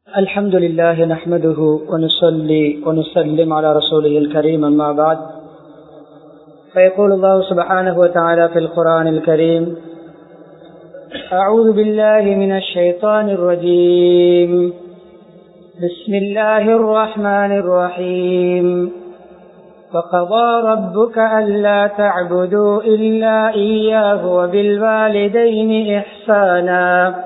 الحمد لله نحمده ونصلي ونسلم على رسوله الكريم أما بعد فيقول الله سبحانه وتعالى في القرآن الكريم أعوذ بالله من الشيطان الرجيم بسم الله الرحمن الرحيم وقضى ربك ألا تعبدوا إلا إياه وبالوالدين إحسانا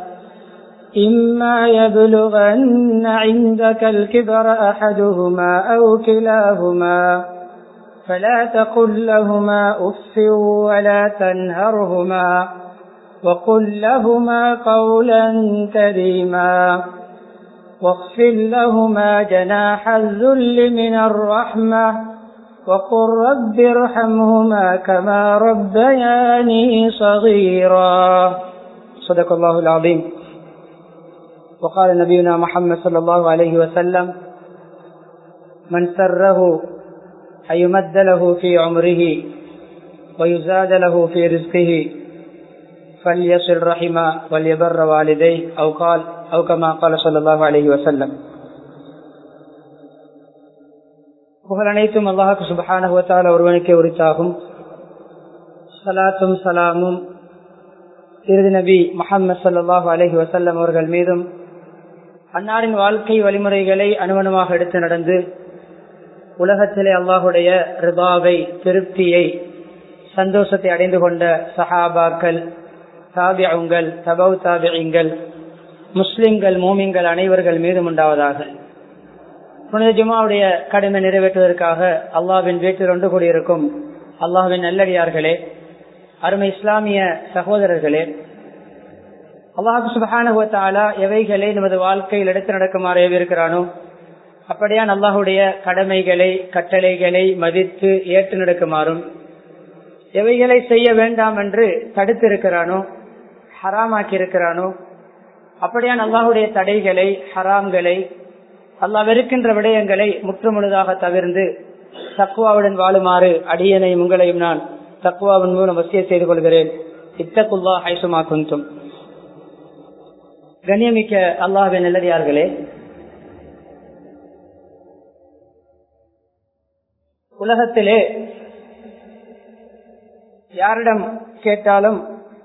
إما يبلغن عندك الكبر أحدهما أو كلاهما فلا تقل لهما أف ولا تنهرهما وقل لهما قولا كريما واغفر لهما جناح الذل من الرحمة وقل رب ارحمهما كما ربياني صغيرا صدق الله العظيم وقال نبينا محمد صلى الله عليه وسلم من سره أن يمد له في عمره ويزاد له في رزقه فليصل رحمه وليبر والديه أو قال أو كما قال صلى الله عليه وسلم புகழ் அனைத்தும் அல்லாஹுக்கு சுபஹானஹுவத்தால் ஒருவனுக்கே உரித்தாகும் சலாத்தும் சலாமும் இறுதி நபி முகமது சல்லாஹூ அலஹி வசல்லம் அவர்கள் மீதும் அன்னாரின் வாழ்க்கை வழிமுறைகளை அனுமணமாக எடுத்து நடந்து உலகத்திலே அல்லாஹுடைய ரிபாவை திருப்தியை சந்தோஷத்தை அடைந்து கொண்ட சஹாபாக்கள் தாபியங்கள் தபவ் தாபியங்கள் முஸ்லிம்கள் மூமிங்கள் அனைவர்கள் மீதும் உண்டாவதாக புனித ஜுமாவுடைய கடமை நிறைவேற்றுவதற்காக அல்லாவின் வீட்டில் ஒன்று கூடியிருக்கும் அல்லாஹின் நல்லடியார்களே அருமை இஸ்லாமிய சகோதரர்களே அல்லாஹு சுபஹானுவத்தாலா எவைகளை நமது வாழ்க்கையில் எடுத்து நடக்குமாறு ஏவிருக்கிறானோ அப்படியான் அல்லாஹுடைய கடமைகளை கட்டளைகளை மதித்து ஏற்று நடக்குமாறும் எவைகளை செய்ய வேண்டாம் என்று தடுத்திருக்கிறானோ ஹராமாக்கி இருக்கிறானோ அப்படியான் அல்லாஹுடைய தடைகளை ஹராம்களை அல்லாஹ் வெறுக்கின்ற விடயங்களை முற்றுமுழுதாக தவிர்ந்து தக்குவாவுடன் வாழுமாறு அடியனை உங்களையும் நான் தக்குவாவின் மூலம் வசிய செய்து கொள்கிறேன் இத்தகுல்லா ஹைசுமா குந்தும் கண்ணியமிக்க அல்லாஹே நல்லடியார்களே உலகத்திலே யாரிடம் கேட்டாலும்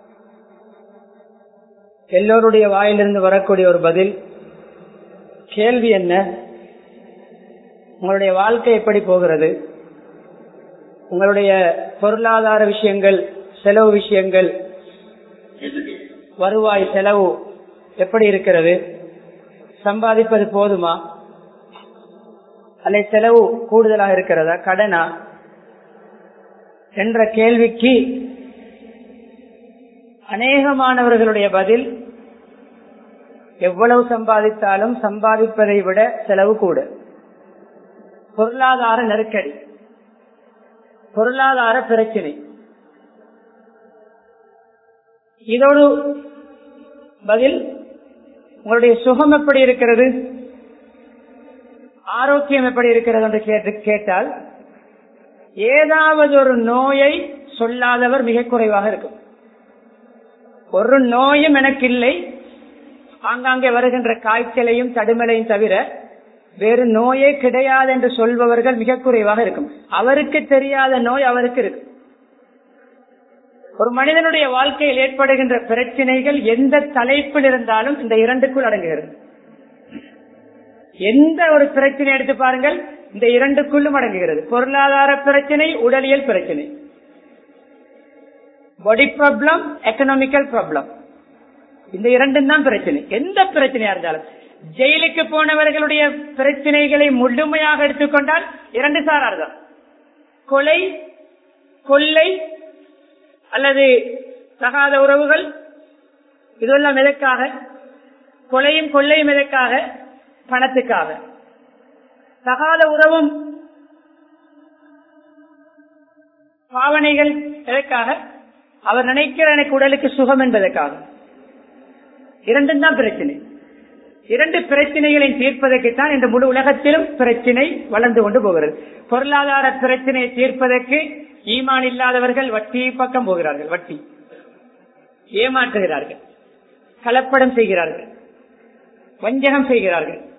எல்லோருடைய வாயிலிருந்து வரக்கூடிய ஒரு பதில் கேள்வி என்ன உங்களுடைய வாழ்க்கை எப்படி போகிறது உங்களுடைய பொருளாதார விஷயங்கள் செலவு விஷயங்கள் வருவாய் செலவு எப்படி இருக்கிறது சம்பாதிப்பது போதுமா அல்ல செலவு கூடுதலாக இருக்கிறதா கடனா என்ற கேள்விக்கு அநேகமானவர்களுடைய பதில் எவ்வளவு சம்பாதித்தாலும் சம்பாதிப்பதை விட செலவு கூட பொருளாதார நெருக்கடி பொருளாதார பிரச்சனை இதோடு பதில் உங்களுடைய சுகம் எப்படி இருக்கிறது ஆரோக்கியம் எப்படி இருக்கிறது என்று கேட்டு கேட்டால் ஏதாவது ஒரு நோயை சொல்லாதவர் மிக குறைவாக இருக்கும் ஒரு நோயும் எனக்கு இல்லை ஆங்காங்கே வருகின்ற காய்ச்சலையும் தடுமலையும் தவிர வேறு நோயே கிடையாது என்று சொல்பவர்கள் மிக குறைவாக இருக்கும் அவருக்கு தெரியாத நோய் அவருக்கு இருக்கு ஒரு மனிதனுடைய வாழ்க்கையில் ஏற்படுகின்ற பிரச்சனைகள் எந்த தலைப்பில் இருந்தாலும் இந்த இரண்டுக்குள் அடங்குகிறது எந்த ஒரு பிரச்சனை எடுத்து பாருங்கள் இந்த இரண்டுக்குள்ளும் அடங்குகிறது பொருளாதார பிரச்சனை உடலியல் பிரச்சனை பாடி ப்ராப்ளம் எக்கனாமிக்கல் ப்ராப்ளம் இந்த இரண்டும் தான் பிரச்சனை எந்த பிரச்சனையா இருந்தாலும் ஜெயிலுக்கு போனவர்களுடைய பிரச்சனைகளை முழுமையாக எடுத்துக்கொண்டால் இரண்டு சாரார் தான் கொலை கொள்ளை அல்லது தகாத உறவுகள் இதெல்லாம் எதற்காக கொலையும் கொள்ளையும் எதற்காக பணத்துக்காக தகாத உறவும் பாவனைகள் எதற்காக அவர் நினைக்கிற எனக்கு உடலுக்கு சுகம் என்பதற்காக இரண்டும் தான் பிரச்சனை இரண்டு பிரச்சனைகளை தீர்ப்பதற்குத்தான் இந்த முழு உலகத்திலும் பிரச்சனை வளர்ந்து கொண்டு போகிறது பொருளாதார பிரச்சனையை தீர்ப்பதற்கு ஈமான் இல்லாதவர்கள் வட்டி பக்கம் போகிறார்கள் வட்டி ஏமாற்றுகிறார்கள் கலப்படம் செய்கிறார்கள் வஞ்சகம் செய்கிறார்கள்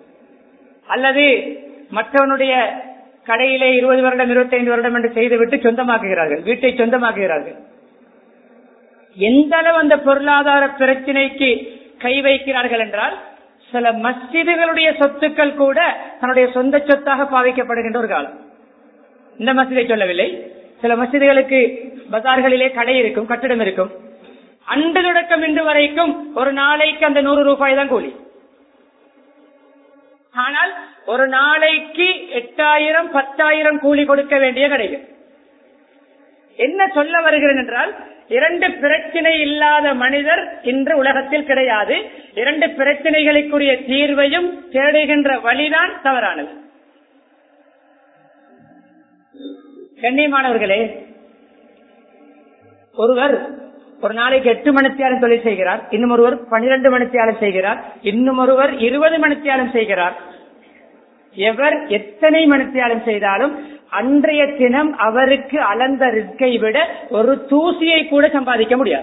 அல்லது மற்றவனுடைய கடையிலே இருபது வருடம் இருபத்தி ஐந்து வருடம் என்று செய்துவிட்டு சொந்தமாக்குகிறார்கள் வீட்டை சொந்தமாக்குகிறார்கள் எந்த அளவு அந்த பொருளாதார பிரச்சனைக்கு கை வைக்கிறார்கள் என்றால் சில மஸ்ஜிதுகளுடைய சொத்துக்கள் கூட தன்னுடைய சொந்த சொத்தாக பாவிக்கப்படுகின்ற ஒரு காலம் இந்த மசிதை சொல்லவில்லை சில மசிதிகளுக்கு பஜார்களிலே கடை இருக்கும் கட்டிடம் இருக்கும் அன்று தொடக்கம் இன்று வரைக்கும் ஒரு நாளைக்கு அந்த நூறு ரூபாய் தான் கூலி ஆனால் ஒரு நாளைக்கு எட்டாயிரம் பத்தாயிரம் கூலி கொடுக்க வேண்டிய கடைகள் என்ன சொல்ல வருகிறேன் என்றால் இரண்டு பிரச்சனை இல்லாத மனிதர் இன்று உலகத்தில் கிடையாது இரண்டு பிரச்சனைகளுக்குரிய தீர்வையும் தேடுகின்ற வழிதான் தவறானது கண்ணியமானவர்களே ஒருவர் ஒரு நாளைக்கு எட்டு மணித்தியாலம் தொழில் செய்கிறார் இன்னும் ஒருவர் பனிரெண்டு மணித்தியாலம் செய்கிறார் இன்னும் ஒருவர் இருபது மணித்தியாலம் செய்கிறார் எவர் எத்தனை மணித்தியாலம் செய்தாலும் அன்றைய தினம் அவருக்கு அளந்த ரிஸ்கை விட ஒரு தூசியை கூட சம்பாதிக்க முடியாது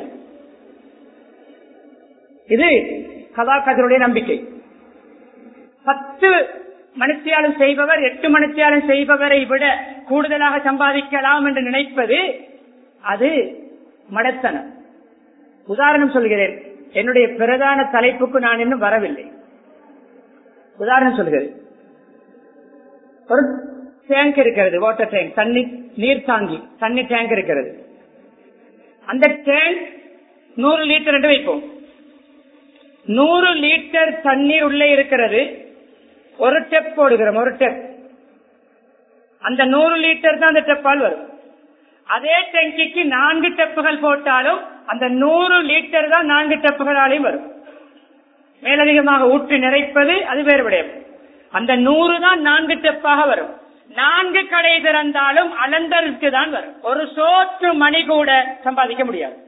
இது கதாகதருடைய நம்பிக்கை பத்து மணித்தியாலம் செய்பவர் எட்டு மணித்தியாலம் செய்பவரை விட கூடுதலாக சம்பாதிக்கலாம் என்று நினைப்பது அது மடத்தனம் உதாரணம் சொல்கிறேன் என்னுடைய பிரதான தலைப்புக்கு நான் இன்னும் வரவில்லை உதாரணம் சொல்கிறேன் ஒரு டேங்க் இருக்கிறது வாட்டர் டேங்க் தண்ணி நீர் தாங்கி தண்ணி டேங்க் இருக்கிறது அந்த டேங்க் நூறு லிட்டர் என்று வைப்போம் நூறு லிட்டர் தண்ணீர் உள்ளே இருக்கிறது ஒரு டெப் போடுகிறோம் ஒரு டெப் அந்த நூறு லிட்டர் தான் அந்த டெப்பால் வரும் அதே டெங்கிக்கு நான்கு டெப்புகள் போட்டாலும் அந்த நூறு லிட்டர் தான் நான்கு டெப்புகளாலையும் வரும் மேலதிகமாக ஊற்றி நிறைப்பது அது வேறுபடையும் அந்த நூறு தான் நான்கு டெப்பாக வரும் நான்கு கடை திறந்தாலும் அலந்தருக்கு தான் வரும் ஒரு சோற்று மணி கூட சம்பாதிக்க முடியாது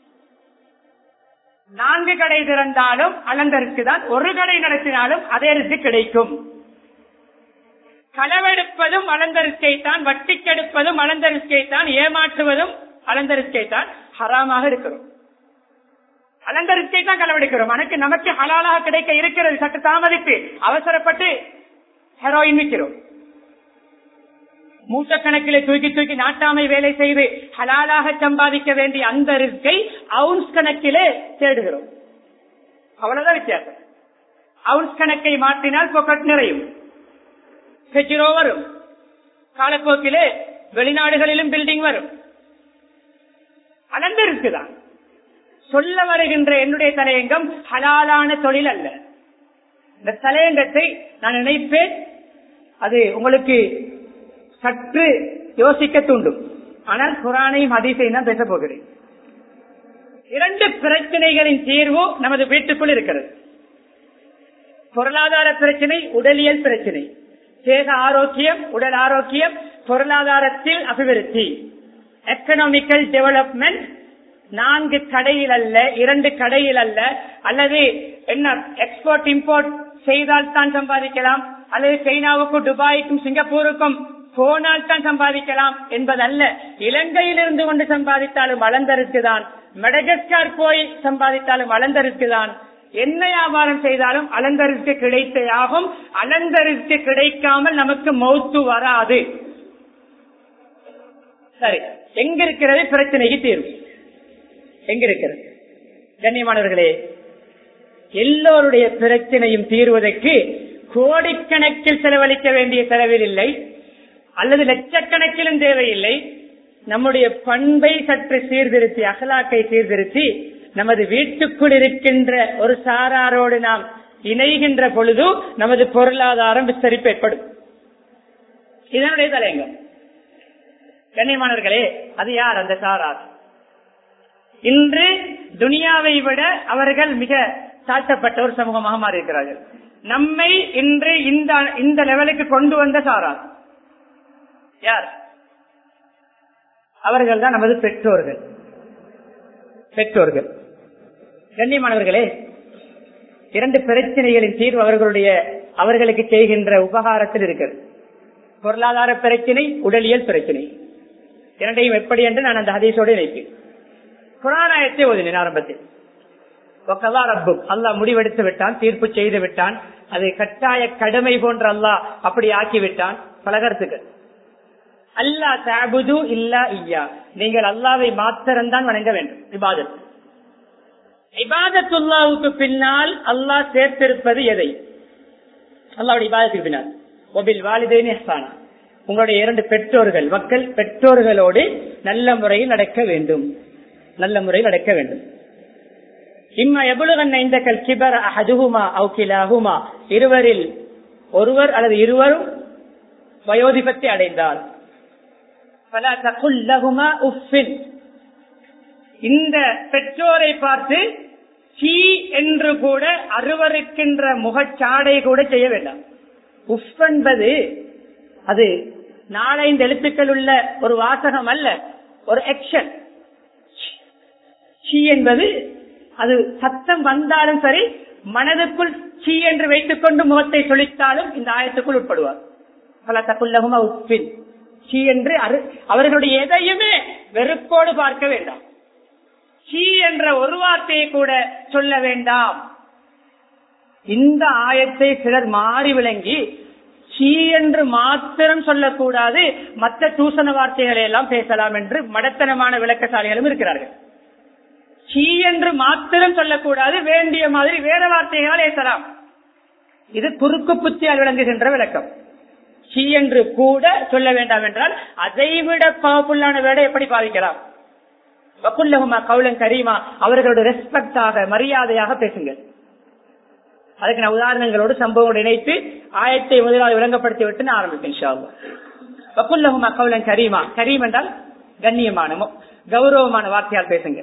நான்கு கடை திறந்தாலும் அலந்தருக்கு தான் ஒரு கடை நடத்தினாலும் அதே ரிஸ்க் கிடைக்கும் களவெடுப்பதும் அலந்தரிக்கை தான் வட்டிக்கெடுப்பதும் அலந்தரிக்கை தான் ஏமாற்றுவதும் அலந்தரிக்கை தான் ஹராமாக இருக்கிறோம் அலந்தரிக்கை தான் களவெடுக்கிறோம் எனக்கு நமக்கு ஹலாலாக கிடைக்க இருக்கிறது சற்று தாமதித்து அவசரப்பட்டு ஹெரோயின் விற்கிறோம் மூட்டக்கணக்கிலே தூக்கி தூக்கி நாட்டாமை வேலை செய்து ஹலாலாக சம்பாதிக்க வேண்டிய அந்த ரிஸ்கை அவுன்ஸ் கணக்கிலே தேடுகிறோம் அவ்வளவுதான் வித்தியாசம் அவுன்ஸ் கணக்கை மாற்றினால் பொக்கட் நிறையும் ஹெச்ரோ வரும் காலப்போக்கிலே வெளிநாடுகளிலும் பில்டிங் வரும் அலந்து இருக்குதான் சொல்ல வருகின்ற என்னுடைய தலையங்கம் ஹலாலான தொழில் அல்ல இந்த தலையங்கத்தை நான் நினைப்பேன் அது உங்களுக்கு சற்று யோசிக்க தூண்டும் ஆனால் குரானையும் ஹதீஸையும் தான் பேச போகிறேன் இரண்டு பிரச்சனைகளின் தீர்வு நமது வீட்டுக்குள் இருக்கிறது பொருளாதார பிரச்சனை உடலியல் பிரச்சனை தேக ஆரோக்கியம் உடல் ஆரோக்கியம் பொருளாதாரத்தில் அபிவிருத்தி எக்கனாமிக்கல் டெவலப்மெண்ட் நான்கு கடையில் அல்ல இரண்டு கடையில் அல்ல அல்லது என்ன எக்ஸ்போர்ட் இம்போர்ட் செய்தால் தான் சம்பாதிக்கலாம் அல்லது சைனாவுக்கும் துபாய்க்கும் சிங்கப்பூருக்கும் போனால் தான் சம்பாதிக்கலாம் என்பதல்ல இலங்கையில் இருந்து கொண்டு சம்பாதித்தாலும் வளர்ந்தருக்கு தான் மெடகஸ்கார் போய் சம்பாதித்தாலும் வளர்ந்தருக்கு தான் என்ன வியாபாரம் செய்தாலும் அலந்தருக்கு கிடைத்தே ஆகும் அலந்தருக்கு கிடைக்காமல் நமக்கு மௌத்து வராது சரி எங்க இருக்கிறது பிரச்சனைக்கு தீர்வு எங்க இருக்கிறது கண்ணியமானவர்களே எல்லோருடைய பிரச்சனையும் தீர்வதற்கு கோடிக்கணக்கில் செலவழிக்க வேண்டிய செலவில் இல்லை அல்லது லட்சக்கணக்கிலும் தேவையில்லை நம்முடைய பண்பை சற்று சீர்திருத்தி அகலாக்கை சீர்திருத்தி நமது வீட்டுக்குள் இருக்கின்ற ஒரு சாராரோடு நாம் இணைகின்ற பொழுது நமது பொருளாதாரம் விஸ்தரிப்பு ஏற்படும் இதனுடைய தலையங்கம் கண்ணியமானவர்களே அது யார் அந்த சாரார் இன்று துனியாவை விட அவர்கள் மிக தாழ்த்தப்பட்ட ஒரு சமூகமாக மாறி இருக்கிறார்கள் நம்மை இன்று இந்த இந்த லெவலுக்கு கொண்டு வந்த சாரார் யார் அவர்கள் தான் நமது பெற்றோர்கள் பெற்றோர்கள் கண்ணியமானவர்களே இரண்டு பிரச்சனைகளின் தீர்வு அவர்களுடைய அவர்களுக்கு செய்கின்ற உபகாரத்தில் இருக்கிறது பொருளாதார பிரச்சனை உடலியல் பிரச்சனை இரண்டையும் எப்படி என்று நான் அந்த ஹதீஸோடு நினைப்பேன் குரானாயத்தை ஓதினேன் ஆரம்பத்தில் அல்லாஹ் முடிவெடுத்து விட்டான் தீர்ப்பு செய்து விட்டான் அது கட்டாய கடமை போன்ற அல்லாஹ் அப்படி ஆக்கி விட்டான் பல கருத்துக்கள் அல்லா தாபுது இல்லா ஐயா நீங்கள் அல்லாவை மாத்திரம்தான் வணங்க வேண்டும் இபாதத் இபாதத்துல்லாவுக்கு பின்னால் அல்லாஹ் சேர்த்திருப்பது எதை அல்லாவுடைய இபாதத்துக்கு பின்னால் ஒபில் வாலிதேன் எஹ்சானா உங்களுடைய இரண்டு பெற்றோர்கள் மக்கள் பெற்றோர்களோடு நல்ல முறையில் நடக்க வேண்டும் நல்ல முறையில் நடக்க வேண்டும் இம்மா எவ்வளவு இந்த கல் கிபர் அஹதுகுமா அவுகிலாகுமா இருவரில் ஒருவர் அல்லது இருவரும் வயோதிபத்தை அடைந்தால் இந்த பெற்றோரை பார்த்து சி என்று கூட அருவருக்கின்ற முகச்சாடை கூட செய்ய வேண்டாம் உஃப் என்பது அது நாலைந்து எழுத்துக்கள் உள்ள ஒரு வாசகம் அல்ல ஒரு ஆக்ஷன் சி என்பது அது சத்தம் வந்தாலும் சரி மனதுக்குள் சி என்று வைத்துக் கொண்டு முகத்தை சொலித்தாலும் இந்த ஆயத்துக்குள் உட்படுவார் பல தக்குள்ளகுமா உப்பின் சி என்று அவர்களுடைய எதையுமே வெறுப்போடு பார்க்க வேண்டாம் சி என்ற ஒரு வார்த்தையை கூட சொல்ல வேண்டாம் இந்த ஆயத்தை சிலர் மாறி விளங்கி சி என்று மாத்திரம் சொல்லக்கூடாது மற்ற தூசண வார்த்தைகளை எல்லாம் பேசலாம் என்று மடத்தனமான விளக்கசாலிகளும் இருக்கிறார்கள் சி என்று மாத்திரம் சொல்லக்கூடாது வேண்டிய மாதிரி வேற வார்த்தைகளால் பேசலாம் இது குறுக்கு புத்தியால் விளங்குகின்ற விளக்கம் சி என்று கூட சொல்ல வேண்டாம் என்றால் அதைவிட பவர்ஃபுல்லான வேடை எப்படி பாதிக்கலாம் வக்குல்லகுமா கவுலன் கரீமா அவர்களோட ரெஸ்பெக்டாக மரியாதையாக பேசுங்கள் அதுக்கு நான் உதாரணங்களோடு சம்பவம் இணைத்து ஆயத்தை முதலாவது விளங்கப்படுத்தி விட்டு நான் ஆரம்பிப்பேன் வக்குல்லகுமா கவுலன் கரீமா கரீம் என்றால் கண்ணியமான கௌரவமான வார்த்தையால் பேசுங்க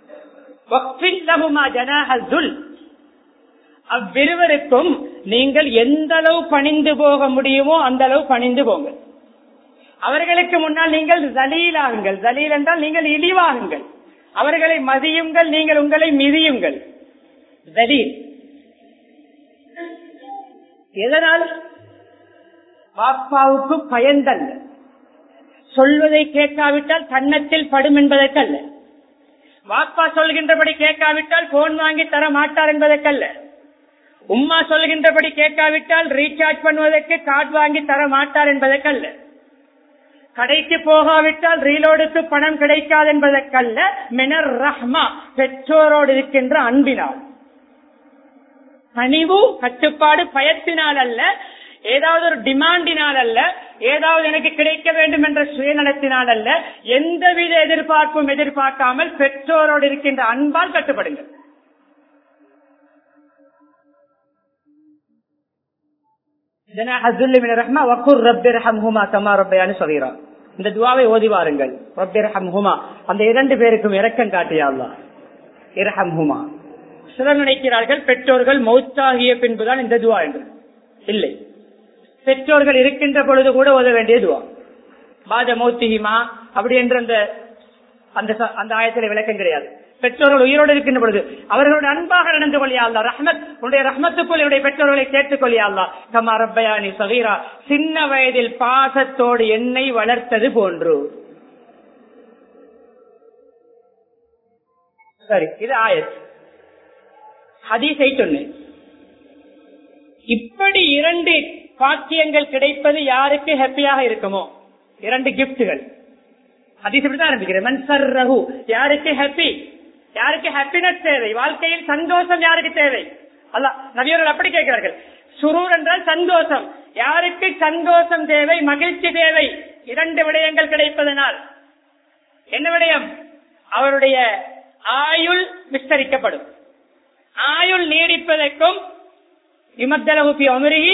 அவ்விருவருக்கும் நீங்கள் எந்த அளவு பணிந்து போக முடியுமோ அந்த அளவு பணிந்து போங்க அவர்களுக்கு முன்னால் நீங்கள் ஜலீலாகுங்கள் ஜலீல் என்றால் நீங்கள் இழிவாகுங்கள் அவர்களை மதியுங்கள் நீங்கள் உங்களை மிதியுங்கள் ஜலீல் எதனால் பாப்பாவுக்கு பயந்தல்ல சொல்வதை கேட்காவிட்டால் கன்னத்தில் படும் என்பதற்கல்ல வாப்பா சொல்கின்றபடி கேட்காவிட்டால் போன் வாங்கி தர மாட்டார் என்பதற்கல்ல உம்மா சொல்கின்றபடி கேட்காவிட்டால் ரீசார்ஜ் பண்ணுவதற்கு கார்டு வாங்கி தர மாட்டார் என்பதற்கல்ல கடைக்கு போகாவிட்டால் ரீலோடுக்கு பணம் கிடைக்காது என்பதற்கல்ல மினர் ரஹ்மா பெற்றோரோடு இருக்கின்ற அன்பினால் பணிவு கட்டுப்பாடு பயத்தினால் அல்ல ஏதாவது ஒரு டிமாண்டினால் அல்ல ஏதாவது எனக்கு கிடைக்க வேண்டும் என்ற சுயநலத்தினால் அல்ல எந்தவித எதிர்பார்ப்பும் எதிர்பார்க்காமல் பெற்றோரோடு இருக்கின்ற அன்பால் கட்டுப்படுங்கள் இந்த துவாவை ஓதி வாருங்கள் அந்த இரண்டு பேருக்கும் இரக்கம் காட்டியா இரஹம் ஹுமா சிலர் நினைக்கிறார்கள் பெற்றோர்கள் மௌத்தாகிய பின்புதான் இந்த துவா என்று இல்லை பெற்றோர்கள் இருக்கின்ற பொழுது கூட ஓத வேண்டிய துவா பாஜ மௌத்திகிமா அப்படி என்ற அந்த அந்த அந்த ஆயத்தில் விளக்கம் கிடையாது பெற்றோர்கள் உயிரோடு இருக்கின்ற பொழுது அவர்களோட அன்பாக நடந்து கொள்ளியா ரஹ்மத் உன்னுடைய ரஹ்மத்துக்குள் என்னுடைய பெற்றோர்களை சேர்த்துக் கொள்ளியா கமா ரப்பயானி சகீரா சின்ன வயதில் பாசத்தோடு என்னை வளர்த்தது போன்று சரி இது ஆயத் ஹதீஸை சொன்னேன் இப்படி இரண்டு பாக்கியங்கள் கிடைப்பது யாருக்கு ஹாப்பியாக இருக்குமோ இரண்டு கிப்டுகள் ஹதீஸ் இப்படிதான் ஆரம்பிக்கிறேன் மன்சர் ரகு யாருக்கு ஹாப்பி யாருக்கு ஹாப்பினஸ் தேவை வாழ்க்கையில் சந்தோஷம் யாருக்கு தேவை அல்ல நவியர்கள் அப்படி கேட்கிறார்கள் சுரூர் என்றால் சந்தோஷம் யாருக்கு சந்தோஷம் தேவை மகிழ்ச்சி தேவை இரண்டு விடயங்கள் கிடைப்பதனால் என்ன விடயம் அவருடைய ஆயுள் விஸ்தரிக்கப்படும் ஆயுள் நீடிப்பதற்கும் இமத்தலகுப்பி அமருகி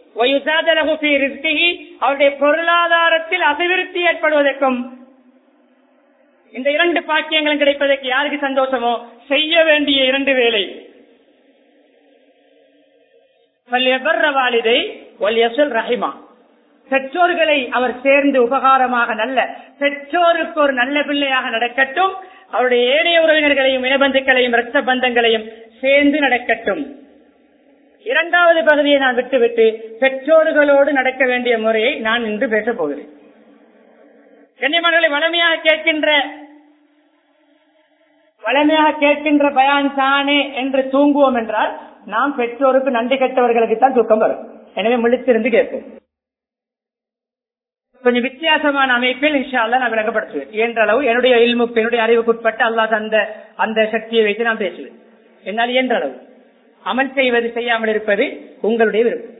அவருடைய பொருளாதாரத்தில் அபிவிருத்தி ஏற்படுவதற்கும் இந்த இரண்டு பாக்கியங்களும் கிடைப்பதற்கு யாருக்கு சந்தோஷமோ செய்ய வேண்டிய இரண்டு வேலை வாலிதை ரஹிமா பெற்றோர்களை அவர் சேர்ந்து உபகாரமாக நல்ல பெற்றோருக்கு ஒரு நல்ல பிள்ளையாக நடக்கட்டும் அவருடைய ஏனைய உறவினர்களையும் இனபந்துக்களையும் இரத்த பந்தங்களையும் சேர்ந்து நடக்கட்டும் இரண்டாவது பகுதியை நான் விட்டுவிட்டு பெற்றோர்களோடு நடக்க வேண்டிய முறையை நான் இன்று பேசப் போகிறேன் கண்ணியமன்களை வளமையாக கேட்கின்ற பழமையாக கேட்கின்ற பயான் தானே என்று தூங்குவோம் என்றால் நாம் பெற்றோருக்கு நன்றி கெட்டவர்களுக்கு தான் தூக்கம் வரும் எனவே முழித்திருந்து கேட்போம் கொஞ்சம் வித்தியாசமான அமைப்பில் இன்ஷா அல்லா நான் விளக்கப்படுத்துவேன் என்ற அளவு என்னுடைய இல்முக்கு என்னுடைய அறிவுக்குட்பட்டு அல்லாஹ் அந்த அந்த சக்தியை வைத்து நான் பேசுவேன் என்னால் இயன்ற அளவு அமல் செய்வது செய்யாமல் இருப்பது உங்களுடைய விருப்பம்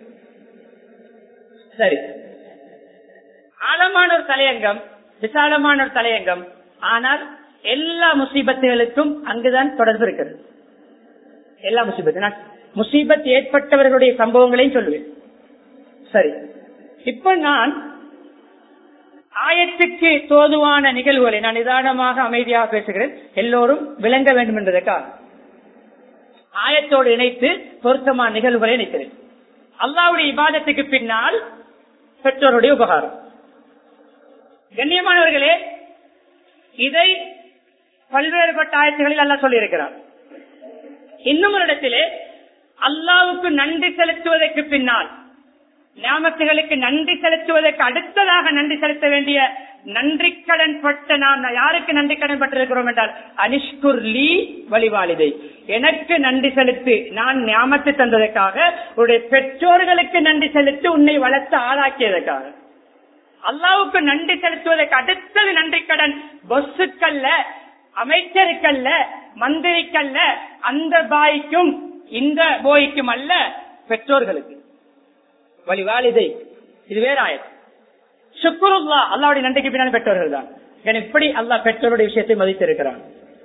சரி ஆழமான ஒரு தலையங்கம் விசாலமான ஒரு தலையங்கம் ஆனால் எல்லா முசீபத்துகளுக்கும் அங்குதான் தொடர்பு இருக்கிறது எல்லா முசீபத்து நான் முசீபத் ஏற்பட்டவர்களுடைய சம்பவங்களையும் சொல்லுவேன் சரி இப்ப நான் ஆயத்துக்கு தோதுவான நிகழ்வுகளை நான் நிதானமாக அமைதியாக பேசுகிறேன் எல்லோரும் விளங்க வேண்டும் என்பதற்காக ஆயத்தோடு இணைத்து பொருத்தமான நிகழ்வுகளை இணைக்கிறேன் அல்லாவுடைய இபாதத்துக்கு பின்னால் பெற்றோருடைய உபகாரம் கண்ணியமானவர்களே இதை பல்வேறுபட்ட ஆயத்துகளில் அல்லா சொல்லியிருக்கிறார் இன்னும் ஒரு இடத்திலே அல்லாவுக்கு நன்றி செலுத்துவதற்கு பின்னால் ஞாபகங்களுக்கு நன்றி செலுத்துவதற்கு அடுத்ததாக நன்றி செலுத்த வேண்டிய நன்றி கடன் பட்ட நாம் யாருக்கு நன்றி கடன் பட்டிருக்கிறோம் என்றால் அனிஷ்குர் லீ வழிவாளிதை எனக்கு நன்றி செலுத்து நான் ஞாபகத்து தந்ததற்காக உடைய பெற்றோர்களுக்கு நன்றி செலுத்தி உன்னை வளர்த்து ஆளாக்கியதற்காக அல்லாவுக்கு நன்றி செலுத்துவதற்கு அடுத்தது நன்றி கடன் பொஸ்ஸுக்கல்ல அமைச்சருக்கல்ல மந்திரிக்கல்ல அந்த பாய்க்கும் இந்த போய்க்கும் அல்ல பெற்றோர்களுக்கு வழிவாளிதை இது வேற ஆயிரம் சுக்குருல்லா அல்லாவுடைய நன்றிக்கு பின்னால் பெற்றோர்கள் தான் இப்படி அல்லாஹ் பெற்றோருடைய விஷயத்தை மதித்திருக்கிறான்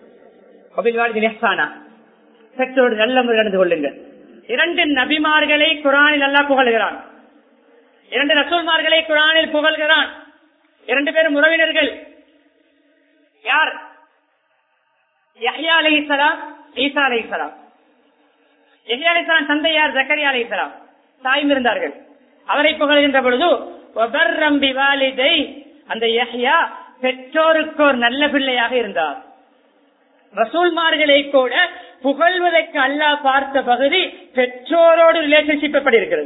பெற்றோடு நல்ல முறை நடந்து கொள்ளுங்கள் இரண்டு நபிமார்களை குரானில் அல்லா புகழ்கிறான் இரண்டு ரசூல்மார்களை குரானில் புகழ்கிறான் இரண்டு பேரும் உறவினர்கள் யார் யஹ்யா அலி இஸ்லாம் ஈசா அலி இஸ்லாம் யஹ்யா அலி இஸ்லாம் தந்தை யார் ஜக்கரியா அலி இஸ்லாம் தாயும் இருந்தார்கள் அவரை புகழ்கின்ற பொழுது அந்த யஹ்யா பெற்றோருக்கு ஒரு நல்ல பிள்ளையாக இருந்தார் ரசூல்மார்களை கூட புகழ்வதற்கு அல்லாஹ் பார்த்த பகுதி பெற்றோரோடு ரிலேஷன்ஷிப் எப்படி இருக்கிறது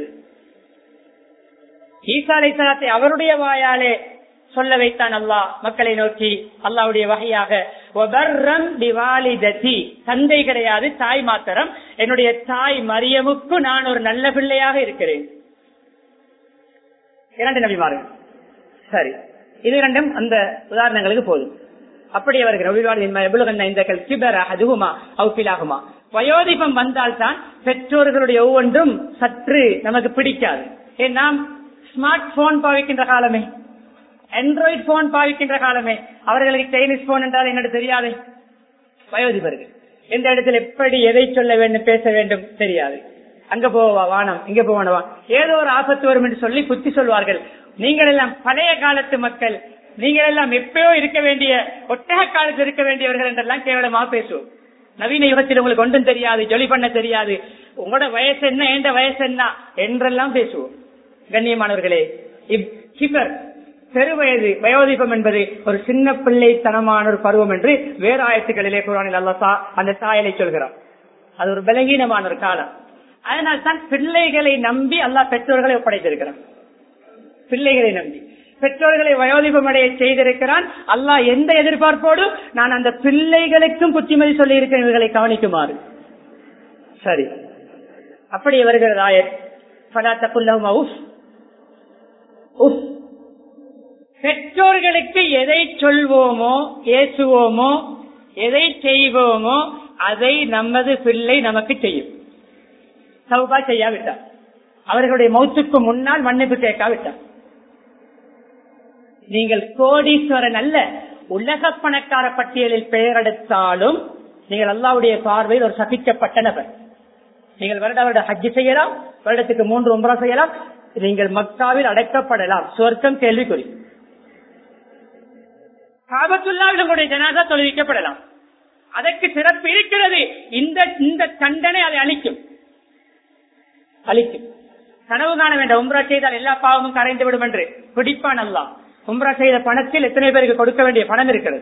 ஈசா அலை சலாத்தை அவருடைய வாயாலே சொல்ல வைத்தான் அல்லாஹ் மக்களை நோக்கி அல்லாவுடைய வகையாக தந்தை கிடையாது தாய் மாத்திரம் என்னுடைய தாய் மரியமுக்கு நான் ஒரு நல்ல பிள்ளையாக இருக்கிறேன் இரண்டு நபிமார்கள் சரி இது இரண்டும் அந்த உதாரணங்களுக்கு போதும் அப்படி அவர்கள் வயோதிபம் வந்தால்தான் பெற்றோர்களுடைய ஒவ்வொன்றும் சற்று நமக்கு பிடிக்காது ஏன் நாம் ஸ்மார்ட் போன் பாவிக்கின்ற காலமே ஆண்ட்ராய்டு போன் பாவிக்கின்ற காலமே அவர்களுக்கு சைனீஸ் போன் என்றால் என்னோட தெரியாது வயோதிபர்கள் எந்த இடத்துல எப்படி எதை சொல்ல வேண்டும் பேச வேண்டும் தெரியாது அங்க போவா வானம் இங்க போவனவா ஏதோ ஒரு ஆபத்து வரும் என்று சொல்லி புத்தி சொல்வார்கள் நீங்கள் எல்லாம் பழைய காலத்து மக்கள் நீங்கள் எல்லாம் எப்பயோ இருக்க வேண்டிய ஒட்டக காலத்தில் இருக்க வேண்டியவர்கள் என்றெல்லாம் கேவலமா பேசுவோம் நவீன யுகத்தில் உங்களுக்கு ஒன்றும் தெரியாது ஜொலி பண்ண தெரியாது உங்களோட வயசு என்ன எந்த வயசு என்ன என்றெல்லாம் பேசுவோம் கண்ணியமானவர்களே இவர் பெருவயது வயோதிபம் என்பது ஒரு சின்ன பிள்ளைத்தனமான ஒரு பருவம் என்று வேறு ஆயத்துக்களிலே குரானில் அல்லா அந்த சாயலை சொல்கிறார் அது ஒரு பலகீனமான ஒரு காலம் அதனால் தான் பிள்ளைகளை நம்பி அல்லா பெற்றோர்களை ஒப்படைத்திருக்கிறான் பிள்ளைகளை நம்பி பெற்றோர்களை வயோதிபம் அடைய செய்திருக்கிறான் அல்லாஹ் எந்த எதிர்பார்ப்போடு நான் அந்த பிள்ளைகளுக்கும் புத்திமதி சொல்லி இருக்கிறேன் இவர்களை கவனிக்குமாறு சரி அப்படி வருகிறது ஆயர் பெற்றோர்களுக்கு எதை சொல்வோமோ ஏசுவோமோ எதை செய்வோமோ அதை நமது பிள்ளை நமக்கு செய்யும் சவுபா செய்யாவிட்டார் அவர்களுடைய மௌத்துக்கு முன்னால் மன்னிப்பு கேட்காவிட்டார் நீங்கள் கோடீஸ்வரன் அல்ல உலக பணக்கார பட்டியலில் பெயர் எடுத்தாலும் நீங்கள் அல்லாவுடைய பார்வையில் ஒரு சபிக்கப்பட்ட நபர் நீங்கள் வருட வருட ஹஜ்ஜி செய்யலாம் வருடத்துக்கு மூன்று ஒன்பதா செய்யலாம் நீங்கள் மக்காவில் அடைக்கப்படலாம் சொர்க்கம் கேள்விக்குறி காபத்துல்லாவில் உங்களுடைய ஜனாதா தொழுவிக்கப்படலாம் அதற்கு சிறப்பு இருக்கிறது இந்த இந்த தண்டனை அதை அளிக்கும் அளிக்கும் கனவு காண வேண்டாம் உம்ரா செய்தால் எல்லா பாவமும் கரைந்து விடும் என்று பிடிப்பான் அல்லா உம்ரா செய்த பணத்தில் எத்தனை பேருக்கு கொடுக்க வேண்டிய பணம் இருக்கிறது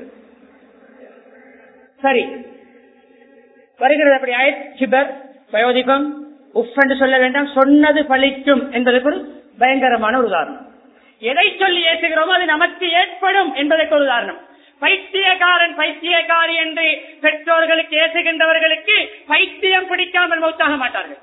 சரி வருகிறது அப்படி ஆயிரம் வயோதிபம் உஃப் என்று சொல்ல வேண்டாம் சொன்னது பழிக்கும் என்பதற்கு ஒரு பயங்கரமான ஒரு உதாரணம் எதை சொல்லி ஏற்றுகிறோமோ அது நமக்கு ஏற்படும் என்பதற்கு ஒரு உதாரணம் பைத்தியக்காரன் பைத்தியக்காரி என்று பெற்றோர்களுக்கு ஏசுகின்றவர்களுக்கு பைத்தியம் பிடிக்காமல் மௌத்தாக மாட்டார்கள்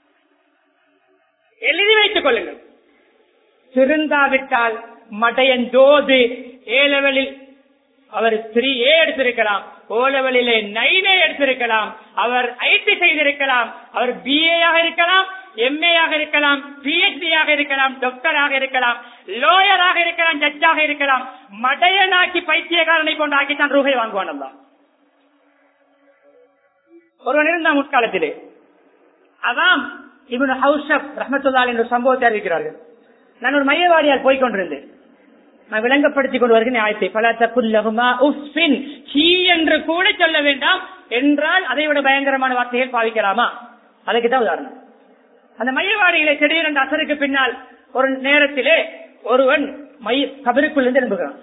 எழுதி வைத்துக் கொள்ளுங்கள் திருந்தாவிட்டால் மடையந்தோது ஏலவெளில் அவர் த்ரீ ஏ எடுத்திருக்கலாம் ஓ லெவலிலே நைனே எடுத்திருக்கலாம் அவர் ஐடி செய்திருக்கலாம் அவர் பிஏயாக இருக்கலாம் எம்ஏயாக இருக்கலாம் பிஹெச்டி ஆக இருக்கலாம் டாக்டராக இருக்கலாம் லோயராக இருக்கலாம் ஜட்ஜாக இருக்கலாம் மடையனாக்கி பைத்தியக்காரனை கொண்டு ஆக்கித்தான் ரூபாய் வாங்குவான் அல்லா ஒருவன் இருந்தான் முற்காலத்திலே அதான் இவனு ஹவுஷப் ரஹமத்துல்லால் என்ற சம்பவத்தை அறிவிக்கிறார்கள் நான் ஒரு மையவாடியால் போய் கொண்டிருந்தேன் நான் விளங்கப்படுத்திக் கொண்டு வருகிறேன் ஆயத்தை பல தப்புல்லகுமா உஃபின் ஹீ என்று கூட சொல்ல வேண்டாம் என்றால் அதை விட பயங்கரமான வார்த்தைகள் பாவிக்கலாமா அதுக்கு தான் உதாரணம் அந்த மையவாடியிலே திடீரென்று அசருக்கு பின்னால் ஒரு நேரத்திலே ஒருவன் மைய கபருக்குள் இருந்து எழும்புகிறான்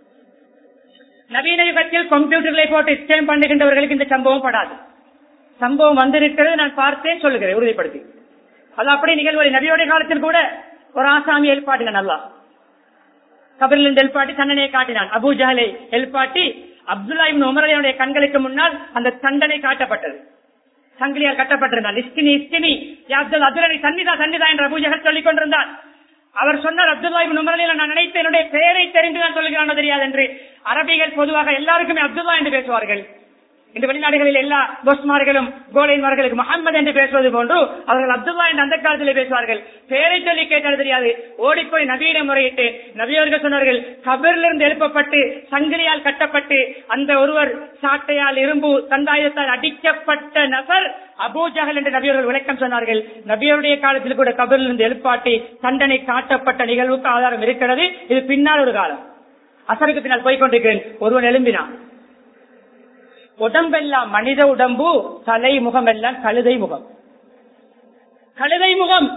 நவீன யுகத்தில் கம்ப்யூட்டர்களை போட்டு ஸ்கேம் பண்ணுகின்றவர்களுக்கு இந்த சம்பவம் படாது சம்பவம் வந்திருக்கிறது நான் பார்த்தேன் சொல்லுகிறேன் உறுதிப்படுத்தி அது அப்படி நிகழ்வு நபியோடைய காலத்தில் கூட ஒரு ஆசாமி எழுப்பாட்டின நல்லா கபரிலிருந்து எழுப்பாட்டி தண்டனையை காட்டினான் அபு ஜஹலை எழுப்பாட்டி அப்துல்லா இப்னு உமரையுடைய கண்களுக்கு முன்னால் அந்த தண்டனை காட்டப்பட்டது சங்கிலியால் கட்டப்பட்டிருந்தான் இஸ்கினி இஸ்கினி யா அப்துல் அப்துல்லா சன்னிதா சன்னிதா என்று அபு ஜஹல் சொல்லிக் கொண்டிருந்தான் அவர் சொன்னார் அப்துல்லா இப்னு உமரையில நான் நினைத்த என்னுடைய பெயரை தெரிந்து நான் சொல்லுகிறானோ தெரியாது என்று அரபிகள் பொதுவாக எல்லாருக்குமே அப்துல்லா என்று பேசுவார்கள் இந்த வெளிநாடுகளில் எல்லா போஸ்மார்களும் கோலைன்மார்களுக்கு முகமது என்று பேசுவது போன்று அவர்கள் அப்துல்லா என்று அந்த காலத்தில் பேசுவார்கள் பேரை சொல்லி கேட்டால் தெரியாது ஓடிப்போய் நபியிட முறையிட்டு நபியவர்கள் சொன்னார்கள் கபரிலிருந்து எழுப்பப்பட்டு சங்கிலியால் கட்டப்பட்டு அந்த ஒருவர் சாட்டையால் இரும்பு தந்தாயத்தால் அடிக்கப்பட்ட நபர் அபூஜகல் என்று நபியவர்கள் விளக்கம் சொன்னார்கள் நபியருடைய காலத்தில் கூட கபரிலிருந்து எழுப்பாட்டி தண்டனை காட்டப்பட்ட நிகழ்வுக்கு ஆதாரம் இருக்கிறது இது பின்னால் ஒரு காலம் அசருக்கு பின்னால் போய்கொண்டிருக்கிறேன் ஒருவன் எழும்பினான் உடம்பெல்லாம் மனித உடம்பு தலை முகம் எல்லாம் கழுதை முகம் கழுதை முகம்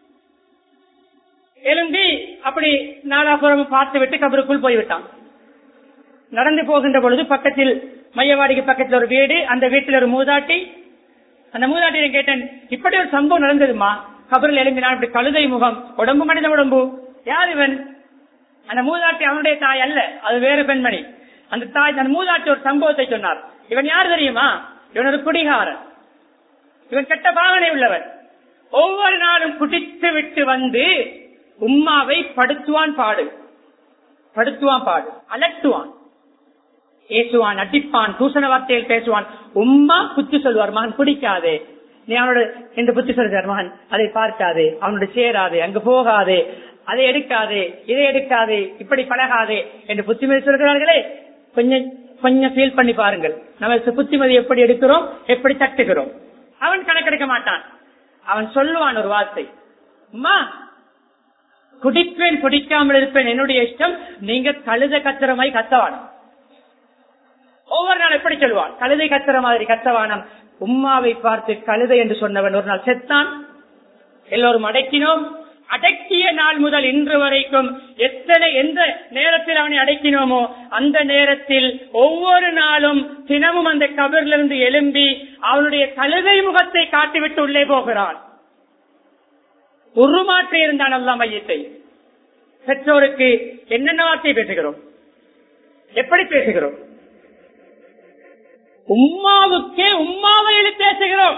எழும்பி அப்படி நாலாபுரம் பார்த்து விட்டு கபருக்குள் போய்விட்டான் நடந்து போகின்ற பொழுது பக்கத்தில் மையவாடிக்கு பக்கத்தில் ஒரு வீடு அந்த வீட்டில் ஒரு மூதாட்டி அந்த மூதாட்டியை கேட்டேன் இப்படி ஒரு சம்பவம் நடந்ததுமா கபரில் எழும்பினான் இப்படி கழுதை முகம் உடம்பு மனித உடம்பு யார் இவன் அந்த மூதாட்டி அவனுடைய தாய் அல்ல அது வேறு பெண்மணி அந்த தாய் அந்த மூதாட்டி ஒரு சம்பவத்தை சொன்னார் இவன் யார் தெரியுமா இவன் ஒரு குடிகாரன் இவன் கெட்ட பாவனை உள்ளவன் ஒவ்வொரு நாளும் குடித்து விட்டு வந்து உம்மாவை படுத்துவான் பாடு படுத்துவான் பாடு அலட்டுவான் ஏசுவான் அடிப்பான் தூசண வார்த்தையில் பேசுவான் உம்மா புத்தி சொல்வார் மகன் குடிக்காதே நீ அவனோட என்று புத்தி சொல்கிறார் மகன் அதை பார்க்காதே அவனோட சேராதே அங்கு போகாதே அதை எடுக்காதே இதை எடுக்காதே இப்படி பழகாதே என்று புத்திமதி சொல்கிறார்களே கொஞ்சம் கொஞ்சம் ஃபீல் பண்ணி பாருங்கள் நம்ம புத்திமதி எப்படி எடுக்கிறோம் எப்படி தட்டுகிறோம் அவன் கணக்கெடுக்க மாட்டான் அவன் சொல்லுவான் ஒரு வார்த்தை அம்மா குடிப்பேன் குடிக்காமல் இருப்பேன் என்னுடைய இஷ்டம் நீங்க கழுத கத்திரமாய் கத்தவான் ஒவ்வொரு நாள் எப்படி சொல்லுவான் கழுதை கத்துற மாதிரி கத்தவானம் உம்மாவை பார்த்து கழுதை என்று சொன்னவன் ஒரு நாள் செத்தான் எல்லோரும் அடக்கினோம் அடக்கிய நாள் முதல் இன்று வரைக்கும் எத்தனை எந்த நேரத்தில் அவனை அடக்கினோமோ அந்த நேரத்தில் ஒவ்வொரு நாளும் தினமும் அந்த கபரிலிருந்து எழும்பி அவனுடைய கழுதை முகத்தை காட்டிவிட்டு உள்ளே போகிறான் உருமாற்றி இருந்தான் அல்லா மையத்தை பெற்றோருக்கு என்னென்ன வார்த்தை பேசுகிறோம் எப்படி பேசுகிறோம் உம்மாவுக்கே உம்மாவை எழுதி பேசுகிறோம்